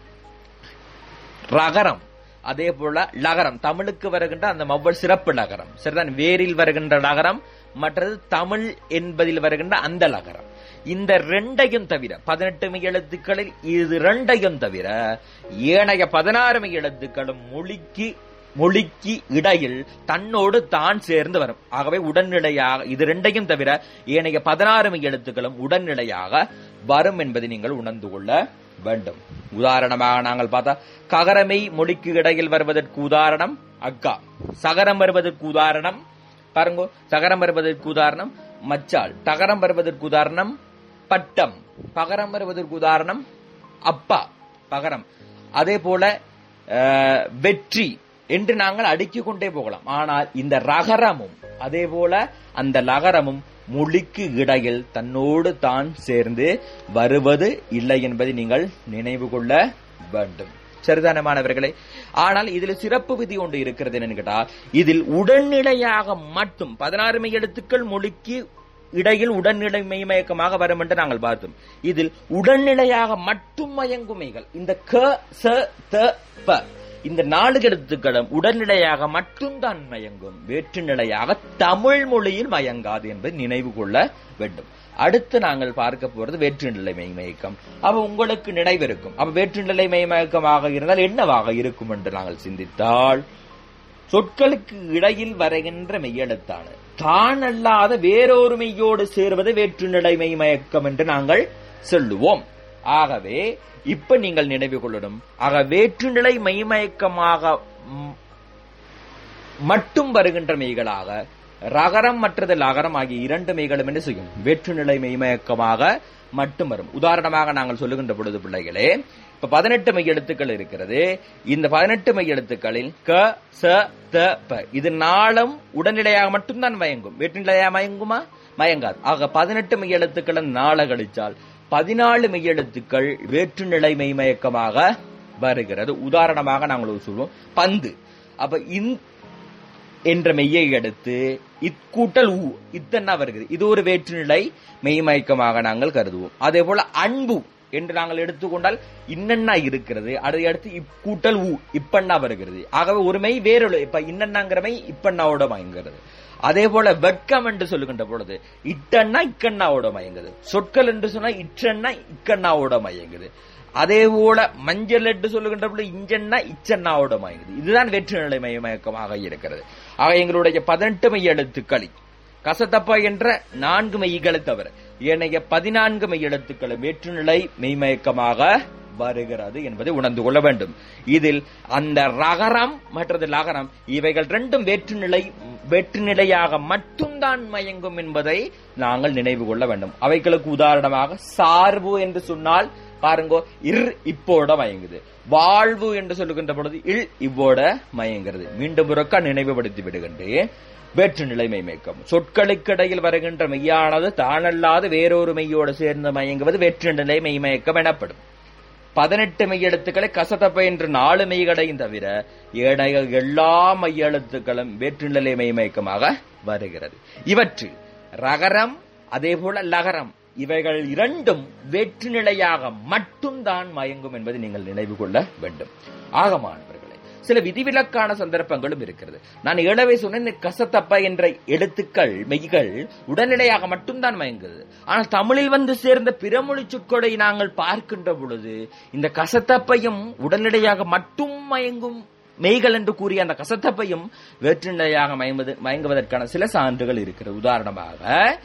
S1: ரகரம் அதே போல லகரம் தமிழுக்கு வருகின்ற அந்த மவ்வல் சிறப்பு லகரம் சரிதான் வேரில் வருகின்ற லகரம் மற்றது தமிழ் என்பதில் வருகின்ற அந்த லகரம் இந்த ரெண்டையும் தவிர பதினெட்டு மெய் எழுத்துக்களில் இது ரெண்டையும் தவிர ஏனைய பதினாறு மெய் எழுத்துக்களும் மொழிக்கு மொழிக்கு இடையில் தன்னோடு தான் சேர்ந்து வரும் ஆகவே உடல்நிலையாக இது ரெண்டையும் தவிர ஏனைய பதினாறு மெய் எழுத்துக்களும் உடல்நிலையாக வரும் என்பதை நீங்கள் உணர்ந்து கொள்ள வேண்டும் உதாரணமாக நாங்கள் பார்த்தா ககரமை மொழிக்கு இடையில் வருவதற்கு உதாரணம் அக்கா சகரம் வருவதற்கு உதாரணம் பாருங்க சகரம் வருவதற்கு உதாரணம் மச்சால் தகரம் வருவதற்கு உதாரணம் பட்டம் பகரம் வருவதற்கு உதாரணம் அப்பா பகரம் அதே போல வெற்றி என்று நாங்கள் அடுக்கிக் கொண்டே போகலாம் ஆனால் இந்த ரகரமும் அதே போல அந்த லகரமும் மொழிக்கு இடையில் தன்னோடு தான் சேர்ந்து வருவது இல்லை என்பதை நீங்கள் நினைவு கொள்ள வேண்டும் சரிதான மாணவர்களே ஆனால் இதில் சிறப்பு விதி ஒன்று இருக்கிறது என்னன்னு கேட்டால் இதில் உடல்நிலையாக மட்டும் பதினாறு மெய் எழுத்துக்கள் மொழிக்கு இடையில் உடல்நிலை மெய்மயக்கமாக வரும் என்று நாங்கள் பார்த்தோம் இதில் உடல்நிலையாக மட்டும் மயங்குமைகள் இந்த க ச த ப இந்த நாலு எழுத்துக்களும் உடல்நிலையாக மட்டும்தான் மயங்கும் வேற்று நிலையாக தமிழ் மொழியில் மயங்காது என்பதை நினைவு கொள்ள வேண்டும் அடுத்து நாங்கள் பார்க்க போறது வேற்றுநிலை மெய்மயக்கம் அப்ப உங்களுக்கு நினைவிருக்கும் அப்ப வேற்றுநிலை மெய்மயக்கமாக இருந்தால் என்னவாக இருக்கும் என்று நாங்கள் சிந்தித்தால் சொற்களுக்கு இடையில் வருகின்ற மெய்யெழுத்தான தான் அல்லாத வேறொரு மெய்யோடு சேர்வது வேற்றுநிலை மெய்மயக்கம் என்று நாங்கள் சொல்லுவோம் ஆகவே இப்ப நீங்கள் நினைவு கொள்ளணும் ஆக வேற்றுநிலை மெய்மயக்கமாக மட்டும் வருகின்ற மெய்களாக ரகரம் மற்றது லகரம் ஆகிய இரண்டு மெய்களும் என்ன செய்யும் வேற்றுநிலை மெய்மயக்கமாக மட்டும் வரும் உதாரணமாக நாங்கள் சொல்லுகின்ற பொழுது பிள்ளைகளே இப்ப பதினெட்டு மெய் எழுத்துக்கள் இருக்கிறது இந்த பதினெட்டு மெய் எழுத்துக்களில் க ச த ப இது நாளும் உடனடியாக மட்டும்தான் மயங்கும் வேற்றுநிலையா மயங்குமா மயங்காது ஆக பதினெட்டு மெய் எழுத்துக்களை நாள கழிச்சால் பதினாலு மெய் எழுத்துக்கள் வேற்றுநிலை மெய்மயக்கமாக வருகிறது உதாரணமாக நாங்கள் ஒரு சொல்வோம் பந்து அப்ப இந் என்ற மெய்யை எடுத்து இக்கூட்டல் ஊ இத்தன்னா வருகிறது இது ஒரு வேற்றுநிலை மெய்மயக்கமாக நாங்கள் கருதுவோம் அதே போல அன்பு என்று நாங்கள் எடுத்துக்கொண்டால் இன்னென்னா இருக்கிறது அதை அடுத்து இக்கூட்டல் ஊ இப்பண்ணா வருகிறது ஆகவே ஒரு மெய் வேறொரு இப்ப இன்னென்னாங்கிற மெய் இப்பண்ணாவோட மயங்குகிறது அதே போல வெட்கம் என்று சொல்லுகின்ற பொழுது இட்டன்னா இக்கண்ணாவோட மயங்குது சொற்கள் என்று சொன்னா இற்றன்னா இக்கண்ணாவோட மயங்குது அதே போல மஞ்சள் என்று சொல்லுகின்ற பொழுது இஞ்சன்னா இச்சன்னாவோட மயங்குது இதுதான் வெற்றுநிலை மயக்கமாக இருக்கிறது ஆக எங்களுடைய பதினெட்டு மெய் எழுத்துக்களில் கசத்தப்பா என்ற நான்கு மெய்களை தவிர ஏனைய பதினான்கு மெய் எழுத்துக்களும் வேற்றுநிலை மெய்மயக்கமாக வருகிறது என்பதை உணர்ந்து கொள்ள வேண்டும் இதில் அந்த ரகரம் மற்றது லகரம் இவைகள் ரெண்டும் வேற்றுநிலை வேற்றுநிலையாக மட்டும்தான் மயங்கும் என்பதை நாங்கள் நினைவு கொள்ள வேண்டும் அவைகளுக்கு உதாரணமாக சார்பு என்று சொன்னால் பாருங்க இர் இப்போட மயங்குது வாழ்வு என்று சொல்லுகின்ற பொழுது இல் இவ்வோட மயங்கிறது மீண்டும் ஒருக்கா நினைவுபடுத்தி விடுகின்றேன் வேற்று நிலைமை மயக்கம் சொற்களுக்கிடையில் வருகின்ற மெய்யானது தானல்லாது வேறொரு மெய்யோடு சேர்ந்து மயங்குவது வேற்று நிலை மெய்மயக்கம் எனப்படும் பதினெட்டு மெய்யெழுத்துக்களை கசத்தப்ப என்று நாலு மெய்களையும் தவிர ஏனைய எல்லா மெய்யெழுத்துக்களும் வேற்றுநிலை மெய்மயக்கமாக வருகிறது இவற்றில் ரகரம் அதே போல லகரம் இவைகள் இரண்டும் வெற்று நிலையாக மட்டும்தான் மயங்கும் என்பதை நீங்கள் நினைவு கொள்ள வேண்டும் ஆக மாணவர்களே சில விதிவிலக்கான சந்தர்ப்பங்களும் இருக்கிறது நான் ஏழவே சொன்ன இந்த கசத்தப்ப என்ற எழுத்துக்கள் மெய்கள் உடனடியாக மட்டும்தான் மயங்குது ஆனால் தமிழில் வந்து சேர்ந்த பிறமொழி சொற்களை நாங்கள் பார்க்கின்ற பொழுது இந்த கசத்தப்பையும் உடனடியாக மட்டும் மயங்கும் மெய்கள் என்று கூறிய அந்த கசத்தப்பையும் வேற்றுநிலையாக மயங்குவது மயங்குவதற்கான சில சான்றுகள் இருக்கிறது உதாரணமாக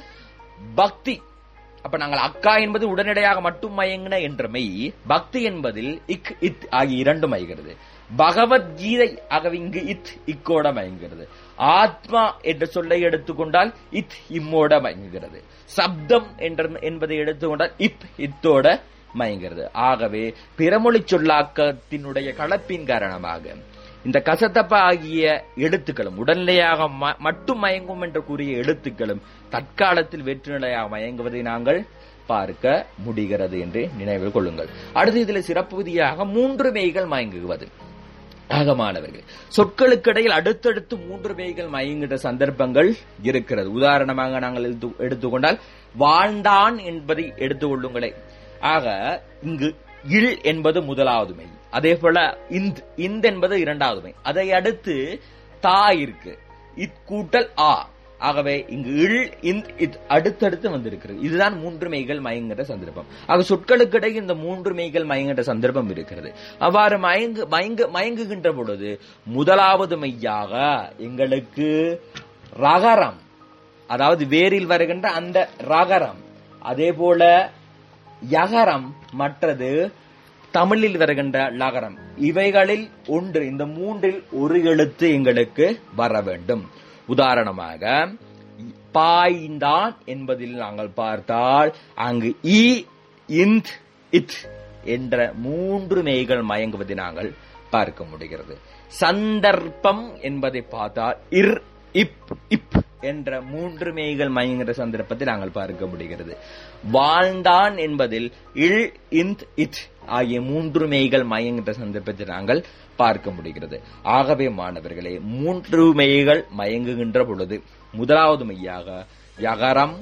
S1: பக்தி அப்ப நாங்கள் அக்கா என்பது உடனடியாக மட்டும் மயங்கின என்ற மெய் பக்தி என்பதில் இக் இத் ஆகிய இரண்டும் மயங்கிறது பகவத்கீதை ஆகவே இங்கு இத் இக்கோட மயங்கிறது ஆத்மா என்ற சொல்லை எடுத்துக்கொண்டால் இத் இம்மோட மயங்குகிறது சப்தம் என்ற என்பதை எடுத்துக்கொண்டால் இப் இத்தோட மயங்கிறது ஆகவே பிறமொழி சொல்லாக்கத்தினுடைய கலப்பின் காரணமாக இந்த கசத்தப்ப ஆகிய எழுத்துக்களும் உடல்நிலையாக மட்டும் மயங்கும் என்று கூறிய எழுத்துக்களும் தற்காலத்தில் வெற்றுநிலையாக மயங்குவதை நாங்கள் பார்க்க முடிகிறது என்று நினைவில் கொள்ளுங்கள் அடுத்து இதில் சிறப்பு விதியாக மூன்று மெய்கள் மயங்குவது ஆகமானவர்கள் சொற்களுக்கு இடையில் அடுத்தடுத்து மூன்று மெய்கள் மயங்குகிற சந்தர்ப்பங்கள் இருக்கிறது உதாரணமாக நாங்கள் எடுத்துக்கொண்டால் வாழ்ந்தான் என்பதை எடுத்துக்கொள்ளுங்களே ஆக இங்கு இல் என்பது முதலாவது மெய் அதே போல இந்த் இந்த் என்பது இரண்டாவது மெய் அதை அடுத்து தா இருக்கு இத் கூட்டல் ஆ ஆகவே இங்கு இல் இந்த் இத் அடுத்தடுத்து வந்திருக்கிறது இதுதான் மூன்று மெய்கள் மயங்குகிற சந்தர்ப்பம் ஆக சொற்களுக்கு இடையே இந்த மூன்று மெய்கள் மயங்குகிற சந்தர்ப்பம் இருக்கிறது அவ்வாறு மயங்கு மயங்கு மயங்குகின்ற பொழுது முதலாவது மெய்யாக எங்களுக்கு ரகரம் அதாவது வேரில் வருகின்ற அந்த ரகரம் அதே போல யகரம் மற்றது தமிழில் வருகின்ற லகரம் இவைகளில் ஒன்று இந்த மூன்றில் ஒரு எழுத்து எங்களுக்கு வர வேண்டும் உதாரணமாக பாய்ந்தான் என்பதில் நாங்கள் பார்த்தால் அங்கு இ இந்த் இத் என்ற மூன்று மெய்கள் மயங்குவதை நாங்கள் பார்க்க முடிகிறது சந்தர்ப்பம் என்பதை பார்த்தால் இர் இப் இப் என்ற மூன்று மெய்கள் மயங்குகிற சந்தர்ப்பத்தை நாங்கள் பார்க்க முடிகிறது வாழ்ந்தான் என்பதில் இல் இந்த் இத் ஆகிய மூன்று மெய்கள் மயங்குகின்ற சந்தர்ப்பத்தை நாங்கள் பார்க்க முடிகிறது ஆகவே மாணவர்களே மூன்று மெய்கள் மயங்குகின்ற பொழுது முதலாவது மெய்யாக யகரம்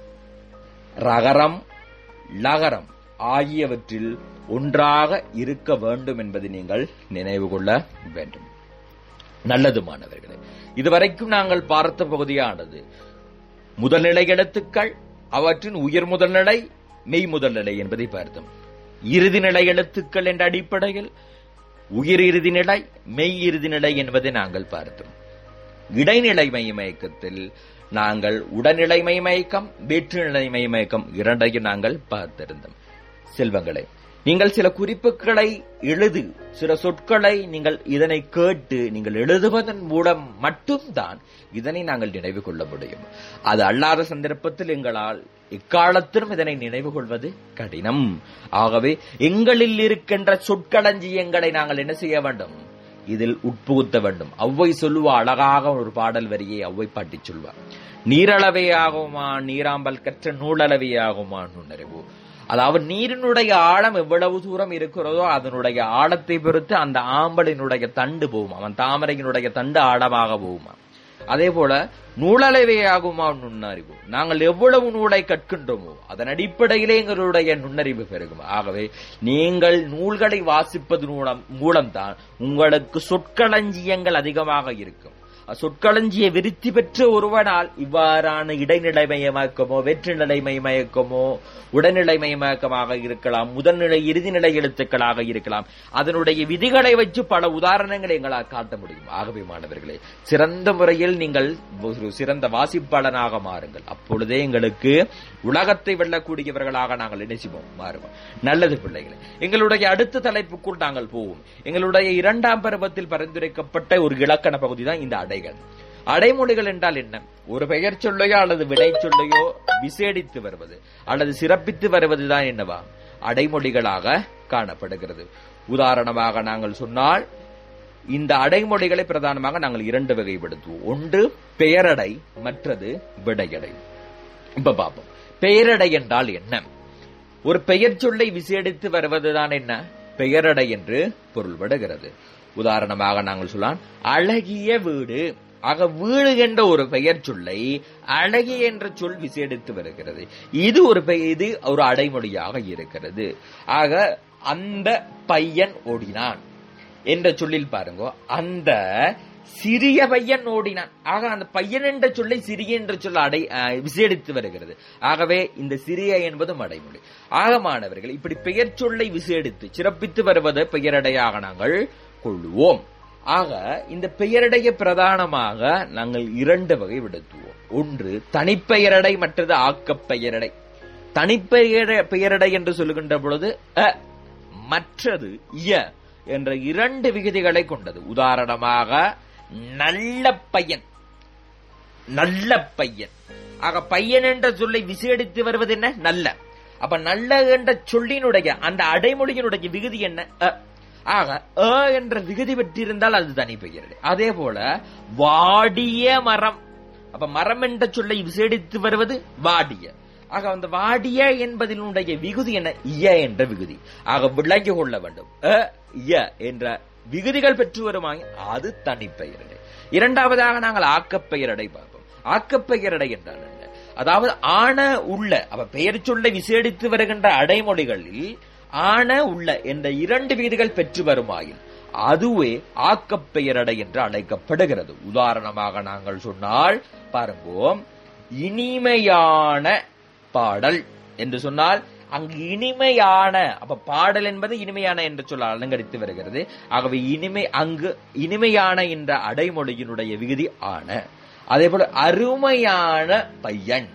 S1: ரகரம் லகரம் ஆகியவற்றில் ஒன்றாக இருக்க வேண்டும் என்பதை நீங்கள் நினைவு கொள்ள வேண்டும் நல்லது மாணவர்களே இதுவரைக்கும் நாங்கள் பார்த்த பகுதியானது முதல்நிலை எழுத்துக்கள் அவற்றின் உயர் முதல்நிலை மெய் முதல்நிலை என்பதை பார்த்தோம் இறுதி நிலை எழுத்துக்கள் என்ற அடிப்படையில் உயிர் இறுதி நிலை மெய் இறுதி நிலை என்பதை நாங்கள் பார்த்தோம் இடைநிலை மயக்கத்தில் நாங்கள் உடல்நிலை மயக்கம் வேற்றுநிலை மயக்கம் இரண்டையும் நாங்கள் பார்த்திருந்தோம் செல்வங்களே நீங்கள் சில குறிப்புகளை எழுது சில சொற்களை நீங்கள் இதனை கேட்டு நீங்கள் எழுதுவதன் மூலம் மட்டும்தான் இதனை நாங்கள் நினைவு கொள்ள முடியும் அது அல்லாத சந்தர்ப்பத்தில் எங்களால் எக்காலத்திலும் இதனை நினைவு கொள்வது கடினம் ஆகவே எங்களில் இருக்கின்ற சொற்களஞ்சியங்களை நாங்கள் என்ன செய்ய வேண்டும் இதில் உட்புகுத்த வேண்டும் அவ்வை சொல்லுவா அழகாக ஒரு பாடல் வரியை அவ்வை பாட்டி சொல்வார் நீரளவே ஆகுமா நீராம்பல் கற்ற நூலளவே ஆகுமா நுண்ணறிவு அதாவது நீரினுடைய ஆழம் எவ்வளவு தூரம் இருக்கிறதோ அதனுடைய ஆழத்தை பொறுத்து அந்த ஆம்பலினுடைய தண்டு போகுமா அவன் தாமரையினுடைய தண்டு ஆழமாக போகுமா அதே போல நூலளவே ஆகுமா நுண்ணறிவு நாங்கள் எவ்வளவு நூலை கற்கின்றோமோ அதன் அடிப்படையிலே எங்களுடைய நுண்ணறிவு பெருகும் ஆகவே நீங்கள் நூல்களை வாசிப்பது மூலம் மூலம்தான் உங்களுக்கு சொற்களஞ்சியங்கள் அதிகமாக இருக்கும் சொற்களஞ்சிய விருத்தி பெற்ற ஒருவனால் இவ்வாறான இடைநிலைமய மயக்கமோ வெற்றுநிலைமை மயக்கமோ உடல்நிலைமை மயக்கமாக இருக்கலாம் முதல்நிலை இறுதிநிலை எழுத்துக்களாக இருக்கலாம் அதனுடைய விதிகளை வச்சு பல உதாரணங்களை எங்களால் காட்ட முடியும் ஆகவே மாணவர்களே சிறந்த முறையில் நீங்கள் ஒரு சிறந்த வாசிப்பாளனாக மாறுங்கள் அப்பொழுதே எங்களுக்கு உலகத்தை வெல்லக்கூடியவர்களாக நாங்கள் நினைச்சுவோம் மாறுவோம் நல்லது பிள்ளைகளே எங்களுடைய அடுத்த தலைப்புக்குள் நாங்கள் போவோம் எங்களுடைய இரண்டாம் பருவத்தில் பரிந்துரைக்கப்பட்ட ஒரு இலக்கண பகுதி தான் இந்த அடைகள் அடைமொழிகள் என்றால் என்ன ஒரு பெயர் சொல்லையோ அல்லது வினை சொல்லையோ விசேடித்து வருவது அல்லது சிறப்பித்து வருவதுதான் என்னவா அடைமொழிகளாக காணப்படுகிறது உதாரணமாக நாங்கள் சொன்னால் இந்த அடைமொழிகளை பிரதானமாக நாங்கள் இரண்டு வகைப்படுத்துவோம் ஒன்று பெயரடை மற்றது விடையடை இப்ப பார்ப்போம் பெயரடை என்றால் என்ன ஒரு பெயர் சொல்லை விசேடித்து வருவதுதான் என்ன பெயரடை என்று பொருள்படுகிறது உதாரணமாக நாங்கள் சொல்லலாம் அழகிய வீடு ஆக வீடு என்ற ஒரு பெயர் சொல்லை அழகிய என்ற சொல் விசேடித்து வருகிறது இது ஒரு இது ஒரு அடைமொழியாக இருக்கிறது ஆக அந்த பையன் ஓடினான் என்ற சொல்லில் பாருங்க அந்த சிறிய பையன் ஓடினான் ஆக அந்த பையன் என்ற சொல்லை சிறிய என்ற சொல் அடை விசேடித்து வருகிறது ஆகவே இந்த சிறிய என்பதும் அடைமொழி ஆக மாணவர்கள் இப்படி பெயர் சொல்லை விசேடித்து சிறப்பித்து வருவது பெயரடையாக நாங்கள் கொள்வோம் ஆக இந்த பெயரடைய பிரதானமாக நாங்கள் இரண்டு வகை விடுத்துவோம் ஒன்று தனிப்பெயரடை மற்றது ஆக்கப் பெயரடை தனிப்பெயர பெயரடை என்று சொல்லுகின்ற பொழுது அ மற்றது இய என்ற இரண்டு விகுதிகளை கொண்டது உதாரணமாக நல்ல பையன் நல்ல பையன் ஆக பையன் என்ற சொல்லை விசேடித்து வருவது என்ன நல்ல அப்ப நல்ல என்ற சொல்லினுடைய அந்த அடைமொழியினுடைய விகுதி என்ன அ ஆக அ என்ற விகுதி பெற்றிருந்தால் அது தனி பெயரடை அதே போல வாடிய மரம் அப்ப மரம் என்ற சொல்லை விசேடித்து வருவது வாடிய ஆக அந்த வாடிய என்பதனுடைய விகுதி என்ன இய என்ற விகுதி ஆக விளங்கி கொள்ள வேண்டும் அ இய என்ற விகுதிகள் பெற்று வருமாய் அது தனிப்பெயரடை இரண்டாவதாக நாங்கள் ஆக்கப்பெயரடை பார்ப்போம் ஆக்கப்பெயரடை என்றால் என்ன அதாவது ஆன உள்ள அவ பெயர் சொல்லை விசேடித்து வருகின்ற அடைமொழிகளில் ஆன உள்ள என்ற இரண்டு விகுதிகள் பெற்று வருமாயில் அதுவே ஆக்கப்பெயரடை என்று அழைக்கப்படுகிறது உதாரணமாக நாங்கள் சொன்னால் பாருங்கோம் இனிமையான பாடல் என்று சொன்னால் அங்கு இனிமையான அப்ப பாடல் என்பது இனிமையான என்று சொல்ல அலங்கரித்து வருகிறது ஆகவே இனிமை அங்கு இனிமையான என்ற அடைமொழியினுடைய விகுதி ஆன அதே போல அருமையான பையன்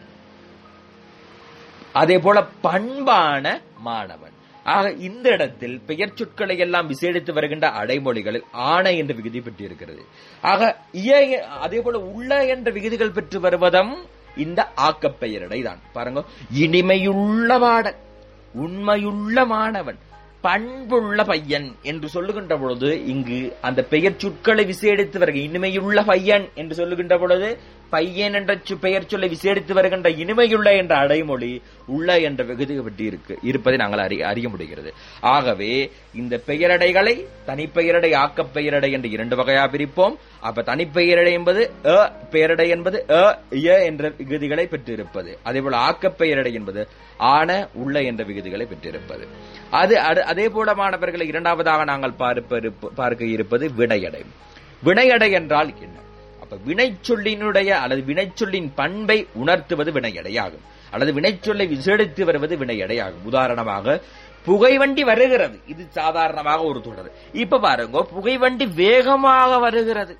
S1: அதே போல பண்பான மாணவன் ஆக இந்த இடத்தில் பெயர் சொற்களை எல்லாம் விசேடித்து வருகின்ற அடைமொழிகளில் ஆண என்ற விகுதி பெற்றிருக்கிறது ஆக இய அதே போல உள்ள என்ற விகுதிகள் பெற்று வருவதும் இந்த ஆக்கப்பெயரடை தான் பாருங்க இனிமையுள்ள பாடல் உண்மையுள்ள மாணவன் பண்புள்ள பையன் என்று சொல்லுகின்ற பொழுது இங்கு அந்த பெயர் சொற்களை விசேடித்து வருகிற இனிமையுள்ள பையன் என்று சொல்லுகின்ற பொழுது பையன் என்ற பெயர் சொல்லை விசேடித்து வருகின்ற இனிமையுள்ள என்ற அடைமொழி உள்ள என்ற வெகுதி பற்றி இருக்கு இருப்பதை நாங்கள் அறி அறிய முடிகிறது ஆகவே இந்த பெயரடைகளை தனிப்பெயரடை ஆக்கப் பெயரடை என்று இரண்டு வகையா பிரிப்போம் அப்ப தனிப்பெயரடை என்பது அ பெயரடை என்பது அ இய என்ற விகுதிகளை பெற்றிருப்பது அதே போல ஆக்கப் பெயரடை என்பது ஆன உள்ள என்ற விகுதிகளை பெற்றிருப்பது அது அதே போல மாணவர்களை இரண்டாவதாக நாங்கள் பார்ப்ப பார்க்க இருப்பது வினையடை வினையடை என்றால் என்ன அப்ப வினைச்சொல்லினுடைய அல்லது வினைச்சொல்லின் பண்பை உணர்த்துவது வினையடையாகும் அல்லது வினைச்சொல்லை விசேடித்து வருவது வினையடையாகும் உதாரணமாக புகைவண்டி வருகிறது இது சாதாரணமாக ஒரு தொடர் இப்ப பாருங்க புகைவண்டி வேகமாக வருகிறது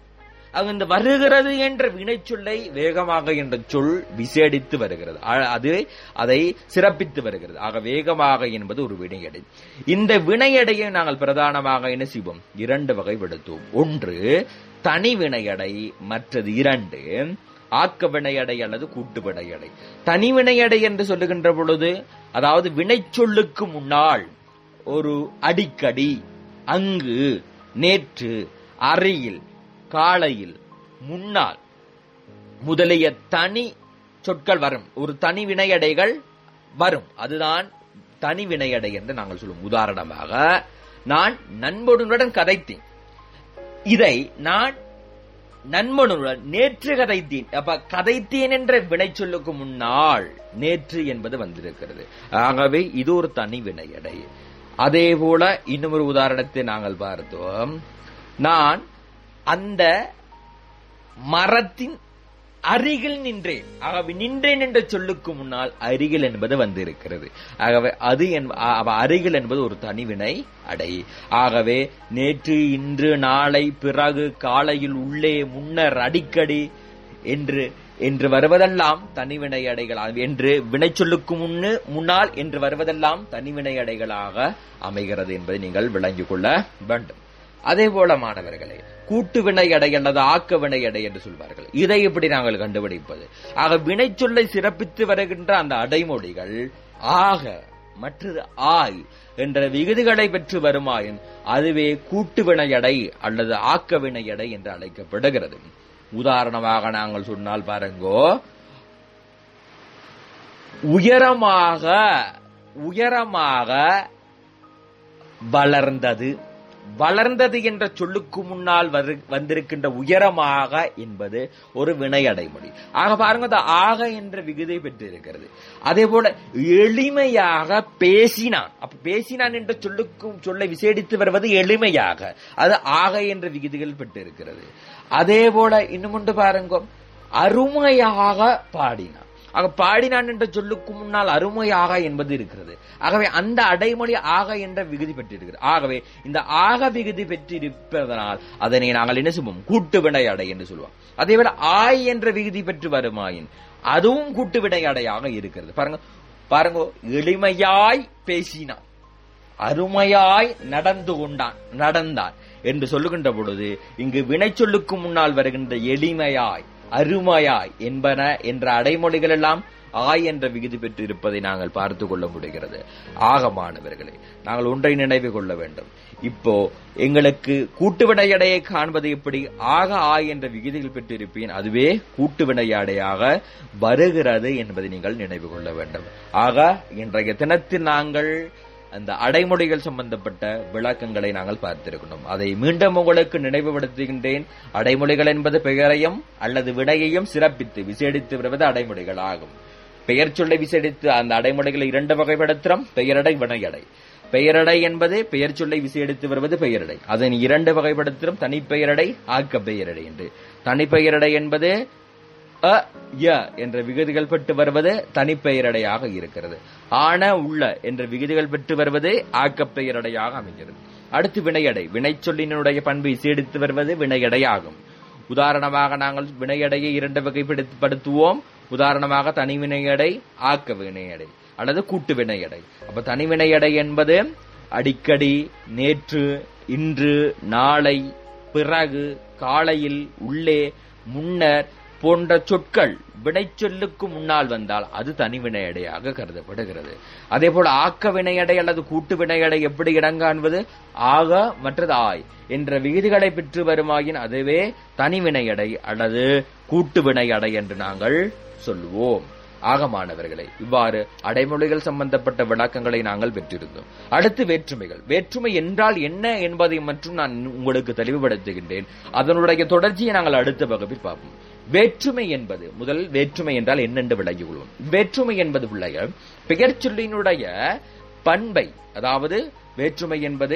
S1: அங்கு இந்த வருகிறது என்ற வினைச்சொல்லை வேகமாக என்ற சொல் விசேடித்து வருகிறது அ- அது அதை சிறப்பித்து வருகிறது ஆக வேகமாக என்பது ஒரு வினையடை இந்த வினையடையை நாங்கள் பிரதானமாக என்ன செய்வோம் இரண்டு வகைப்படுத்துவோம் ஒன்று தனி வினையடை மற்றது இரண்டு ஆக்க வினையடை அல்லது கூட்டு வினையடை தனி வினையடை என்று சொல்லுகின்ற பொழுது அதாவது வினைச்சொல்லுக்கு முன்னால் ஒரு அடிக்கடி அங்கு நேற்று அறையில் காலையில் முன்னால் முதலிய தனி சொற்கள் வரும் ஒரு தனி வினையடைகள் வரும் அதுதான் தனி வினையடை என்று நாங்கள் சொல்லுவோம் உதாரணமாக நான் நண்பனுடன் கதைத்தேன் இதை நான் நண்பனுடன் நேற்று கதைத்தேன் அப்ப கதைத்தேன் என்ற வினை சொல்லுக்கு முன்னால் நேற்று என்பது வந்திருக்கிறது ஆகவே இது ஒரு தனி வினையடை அதே போல இன்னும் ஒரு உதாரணத்தை நாங்கள் பார்த்தோம் நான் அந்த மரத்தின் அருகில் நின்றேன் ஆகவே நின்றேன் என்ற சொல்லுக்கு முன்னால் அருகில் என்பது வந்திருக்கிறது ஆகவே அது என்ப- ஆ- அவ அருகில் என்பது ஒரு தனிவினை அடை ஆகவே நேற்று இன்று நாளை பிறகு காலையில் உள்ளே முன்னர் அடிக்கடி என்று என்று வருவதெல்லாம் தனிவினை அடைகள் என்று வினை சொல்லுக்கு முன்னு முன்னால் என்று வருவதெல்லாம் தனிவினை அடைகளாக அமைகிறது என்பதை நீங்கள் விளங்கிக் கொள்ள வேண்டும் அதே போல மாணவர்களே கூட்டு வினை அடை அல்லது ஆக்க வினை அடை என்று சொல்வார்கள் இதை எப்படி நாங்கள் கண்டுபிடிப்பது ஆக வினைச்சொல்லை சிறப்பித்து வருகின்ற அந்த அடைமொழிகள் ஆக மற்றது ஆய் என்ற விகுதிகளை பெற்று வருமாயின் அதுவே கூட்டு வினையடை அல்லது ஆக்க வினையடை என்று அழைக்கப்படுகிறது உதாரணமாக நாங்கள் சொன்னால் பாருங்கோ உயரமாக உயரமாக வளர்ந்தது வளர்ந்தது என்ற சொல்லுக்கு முன்னால் வரு- வந்திருக்கின்ற உயரமாக என்பது ஒரு வினை அடைமொழி ஆக பாருங்க அந்த ஆக என்ற விகுதை பெற்றிருக்கிறது அதே போல எளிமையாக பேசினான் அப்ப பேசினான் என்ற சொல்லுக்கும் சொல்லை விசேடித்து வருவது எளிமையாக அது ஆக என்ற விகுதிகள் பெற்றிருக்கிறது அதே போல இன்னும் ஒன்று பாருங்க அருமையாக பாடினான் ஆக பாடினான் என்ற சொல்லுக்கு முன்னால் அருமையாக என்பது இருக்கிறது ஆகவே அந்த அடைமொழி ஆக என்ற விகுதி பெற்றிருக்கிறது ஆகவே இந்த ஆக விகுதி பெற்றிருப்பதனால் அதனை நாங்கள் என்ன செய்வோம் கூட்டு வினை அடை என்று சொல்லுவோம் அதே போல ஆய் என்ற விகுதி பெற்று வருமாயின் அதுவும் கூட்டு வினை அடையாக இருக்கிறது பாருங்க பாருங்க எளிமையாய் பேசினான் அருமையாய் நடந்து கொண்டான் நடந்தான் என்று சொல்லுகின்ற பொழுது இங்கு வினைச்சொல்லுக்கு முன்னால் வருகின்ற எளிமையாய் அருமையாய் என்பன என்ற அடைமொழிகள் எல்லாம் ஆய் என்ற விகுதி பெற்று இருப்பதை நாங்கள் பார்த்து கொள்ள முடிகிறது ஆக மாணவர்களே நாங்கள் ஒன்றை நினைவு கொள்ள வேண்டும் இப்போ எங்களுக்கு கூட்டு வினையடையை காண்பது எப்படி ஆக ஆய் என்ற விகுதிகள் பெற்றிருப்பேன் அதுவே கூட்டு வினையடையாக வருகிறது என்பதை நீங்கள் நினைவு கொள்ள வேண்டும் ஆக இன்றைய தினத்தில் நாங்கள் அந்த அடைமொழிகள் சம்பந்தப்பட்ட விளக்கங்களை நாங்கள் பார்த்திருக்கணும் அதை மீண்டும் உங்களுக்கு நினைவுபடுத்துகின்றேன் அடைமொழிகள் என்பது பெயரையும் அல்லது விடையையும் சிறப்பித்து விசேடித்து வருவது அடைமொழிகள் ஆகும் பெயர் சொல்லை விசேடித்து அந்த அடைமொழிகளை இரண்டு வகைப்படுத்துறோம் பெயரடை வினையடை பெயரடை என்பது பெயர் சொல்லை விசேடித்து வருவது பெயரடை அதன் இரண்டு வகைப்படுத்தும் தனிப்பெயரடை ஆக்க பெயரடை என்று தனிப்பெயரடை என்பது அ ய என்ற விகுதிகள் பெற்று வருவது தனிப்பெயரடையாக இருக்கிறது ஆன உள்ள என்ற விகுதிகள் பெற்று வருவது ஆக்கப்பெயரடையாக அமைகிறது அடுத்து வினையடை வினைச்சொல்லினுடைய பண்பை சீடித்து வருவது வினையடை ஆகும் உதாரணமாக நாங்கள் வினையடையை இரண்டு வகைப்படுத்துவோம் உதாரணமாக தனி வினையடை ஆக்க வினையடை அல்லது கூட்டு வினையடை அப்ப தனி வினையடை என்பது அடிக்கடி நேற்று இன்று நாளை பிறகு காலையில் உள்ளே முன்னர் போன்ற சொற்கள் வினைச்சொல்லுக்கு முன்னால் வந்தால் அது தனி வினையடையாக கருதப்படுகிறது அதே போல ஆக்க வினையடை அல்லது கூட்டு வினையடை எப்படி இடங்காண்பது ஆக மற்றது ஆய் என்ற விகுதிகளை பெற்று வருமாயின் அதுவே தனி வினையடை அல்லது கூட்டு வினையடை என்று நாங்கள் சொல்லுவோம் ஆக மாணவர்களே இவ்வாறு அடைமொழிகள் சம்பந்தப்பட்ட விளக்கங்களை நாங்கள் பெற்றிருந்தோம் அடுத்து வேற்றுமைகள் வேற்றுமை என்றால் என்ன என்பதை மற்றும் நான் உங்களுக்கு தெளிவுபடுத்துகின்றேன் அதனுடைய தொடர்ச்சியை நாங்கள் அடுத்த வகுப்பில் பார்ப்போம் வேற்றுமை என்பது முதல் வேற்றுமை என்றால் என்னென்று விளங்கிக் கொள்வோம் வேற்றுமை என்பது பிள்ளைகள் பெயர் சொல்லினுடைய பண்பை அதாவது வேற்றுமை என்பது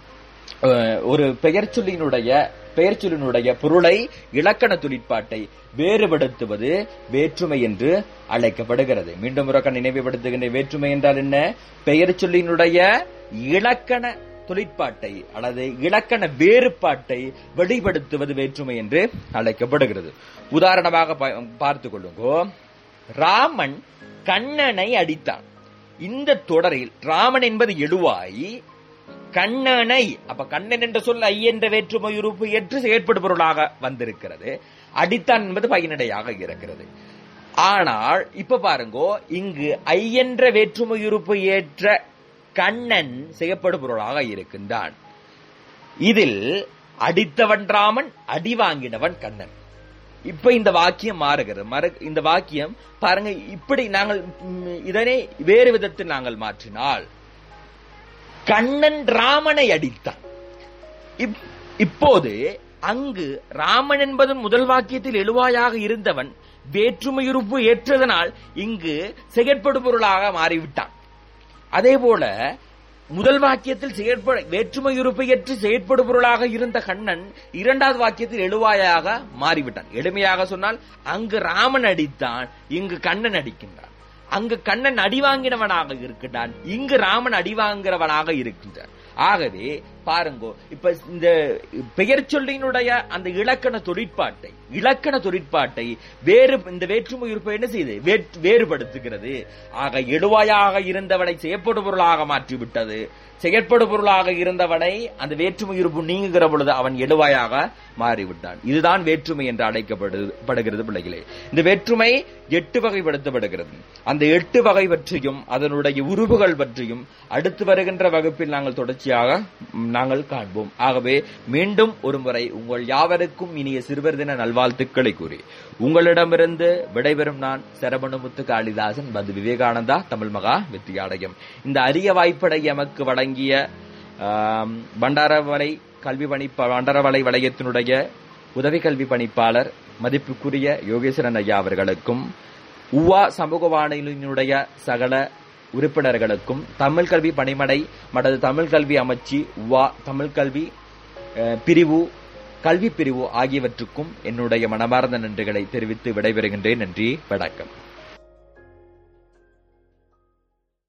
S1: அஹ், ஒரு பெயர் சொல்லினுடைய பெயர் சொல்லினுடைய பொருளை இலக்கண தொழிற்பாட்டை வேறுபடுத்துவது வேற்றுமை என்று அழைக்கப்படுகிறது மீண்டும் ஒரு நினைவுபடுத்துகின்ற வேற்றுமை என்றால் என்ன பெயர் சொல்லினுடைய இலக்கண தொழிற்பாட்டை அல்லது இலக்கண வேறுபாட்டை வெளிப்படுத்துவது வேற்றுமை என்று அழைக்கப்படுகிறது உதாரணமாக பா- பார்த்துக் கொள்ளுங்கோ ராமன் கண்ணனை அடித்தான் இந்த தொடரில் ராமன் என்பது எழுவாய் கண்ணனை அப்ப கண்ணன் என்ற சொல் ஐ என்ற வேற்றுமை உறுப்பு ஏற்று செயற்படுபொருளாக வந்திருக்கிறது அடித்தான் என்பது பயனடையாக இருக்கிறது ஆனால் இப்ப பாருங்கோ இங்கு ஐ என்ற வேற்றுமை உறுப்பு ஏற்ற கண்ணன் செய்யப்படுபொருளாக இருக்கின்றான் இதில் அடித்தவன் ராமன் அடி வாங்கினவன் கண்ணன் இப்ப இந்த வாக்கியம் மாறுகிறது மறு- இந்த வாக்கியம் பாருங்க இப்படி நாங்கள் ம், இதனை வேறு விதத்தில் நாங்கள் மாற்றினால் கண்ணன் ராமனை அடித்தான் இப்- இப்போது அங்கு ராமன் என்பது முதல் வாக்கியத்தில் எழுவாயாக இருந்தவன் வேற்றுமையுறுப்பு ஏற்றதனால் இங்கு செயற்படுபொருளாக மாறிவிட்டான் அதே போல முதல் வாக்கியத்தில் செயற்பட வேற்றுமையுறுப்பை ஏற்று செயற்படுபொருளாக இருந்த கண்ணன் இரண்டாவது வாக்கியத்தில் எழுவாயாக மாறிவிட்டான் எளிமையாக சொன்னால் அங்கு ராமன் அடித்தான் இங்கு கண்ணன் அடிக்கின்றான் அங்கு கண்ணன் அடி வாங்கினவனாக இருக்கின்றான் இங்கு ராமன் அடி வாங்குறவனாக இருக்கின்றான் ஆகவே பாருங்கோ இப்ப இந்த பெயர் சொல்லினுடைய அந்த இலக்கண தொழிற்பாட்டை இலக்கண தொழிற்பாட்டை வேறு இந்த வேற்றுமை உறுப்பை என்ன செய்து வேற்- வேறுபடுத்துகிறது ஆக எழுவாயாக இருந்தவனை செயற்படுபொருளாக மாற்றிவிட்டது செயற்படுபொருளாக இருந்தவனை அந்த வேற்றுமை உறுப்பு நீங்குகிற பொழுது அவன் எழுவாயாக மாறிவிட்டான் இதுதான் வேற்றுமை என்று அழைக்கப்படுகிறது பிள்ளைகளே இந்த வேற்றுமை எட்டு வகைப்படுத்தப்படுகிறது அந்த எட்டு வகை பற்றியும் அதனுடைய உருவுகள் பற்றியும் அடுத்து வருகின்ற வகுப்பில் நாங்கள் தொடர்ச்சியாக ம், நாங்கள் காண்போம் ஆகவே மீண்டும் ஒரு முறை உங்கள் யாவருக்கும் இனிய சிறுவர் தின நல்வாழ்த்துக்களை கூறி உங்களிடமிருந்து விடைபெறும் நான் சரவணமுத்து காளிதாசன் பந்து விவேகானந்தா தமிழ் மகா வித்தியாலயம் இந்த அரிய வாய்ப்படை எமக்கு வழங்கிய ஆம், பண்டாரவளை கல்வி பணி பண்டாரவளை வளையத்தினுடைய உதவி கல்வி பணிப்பாளர் மதிப்புக்குரிய யோகேஸ்வரன் ஐயா அவர்களுக்கும் உவா சமூக வானொலியினுடைய சகல உறுப்பினர்களுக்கும் தமிழ் கல்வி பணிமடை மற்றது தமிழ் கல்வி அமைச்சு உவா தமிழ் கல்வி அஹ், பிரிவு கல்வி பிரிவு ஆகியவற்றுக்கும் என்னுடைய மனமார்ந்த நன்றிகளை தெரிவித்து விடைபெறுகின்றேன் நன்றி வணக்கம்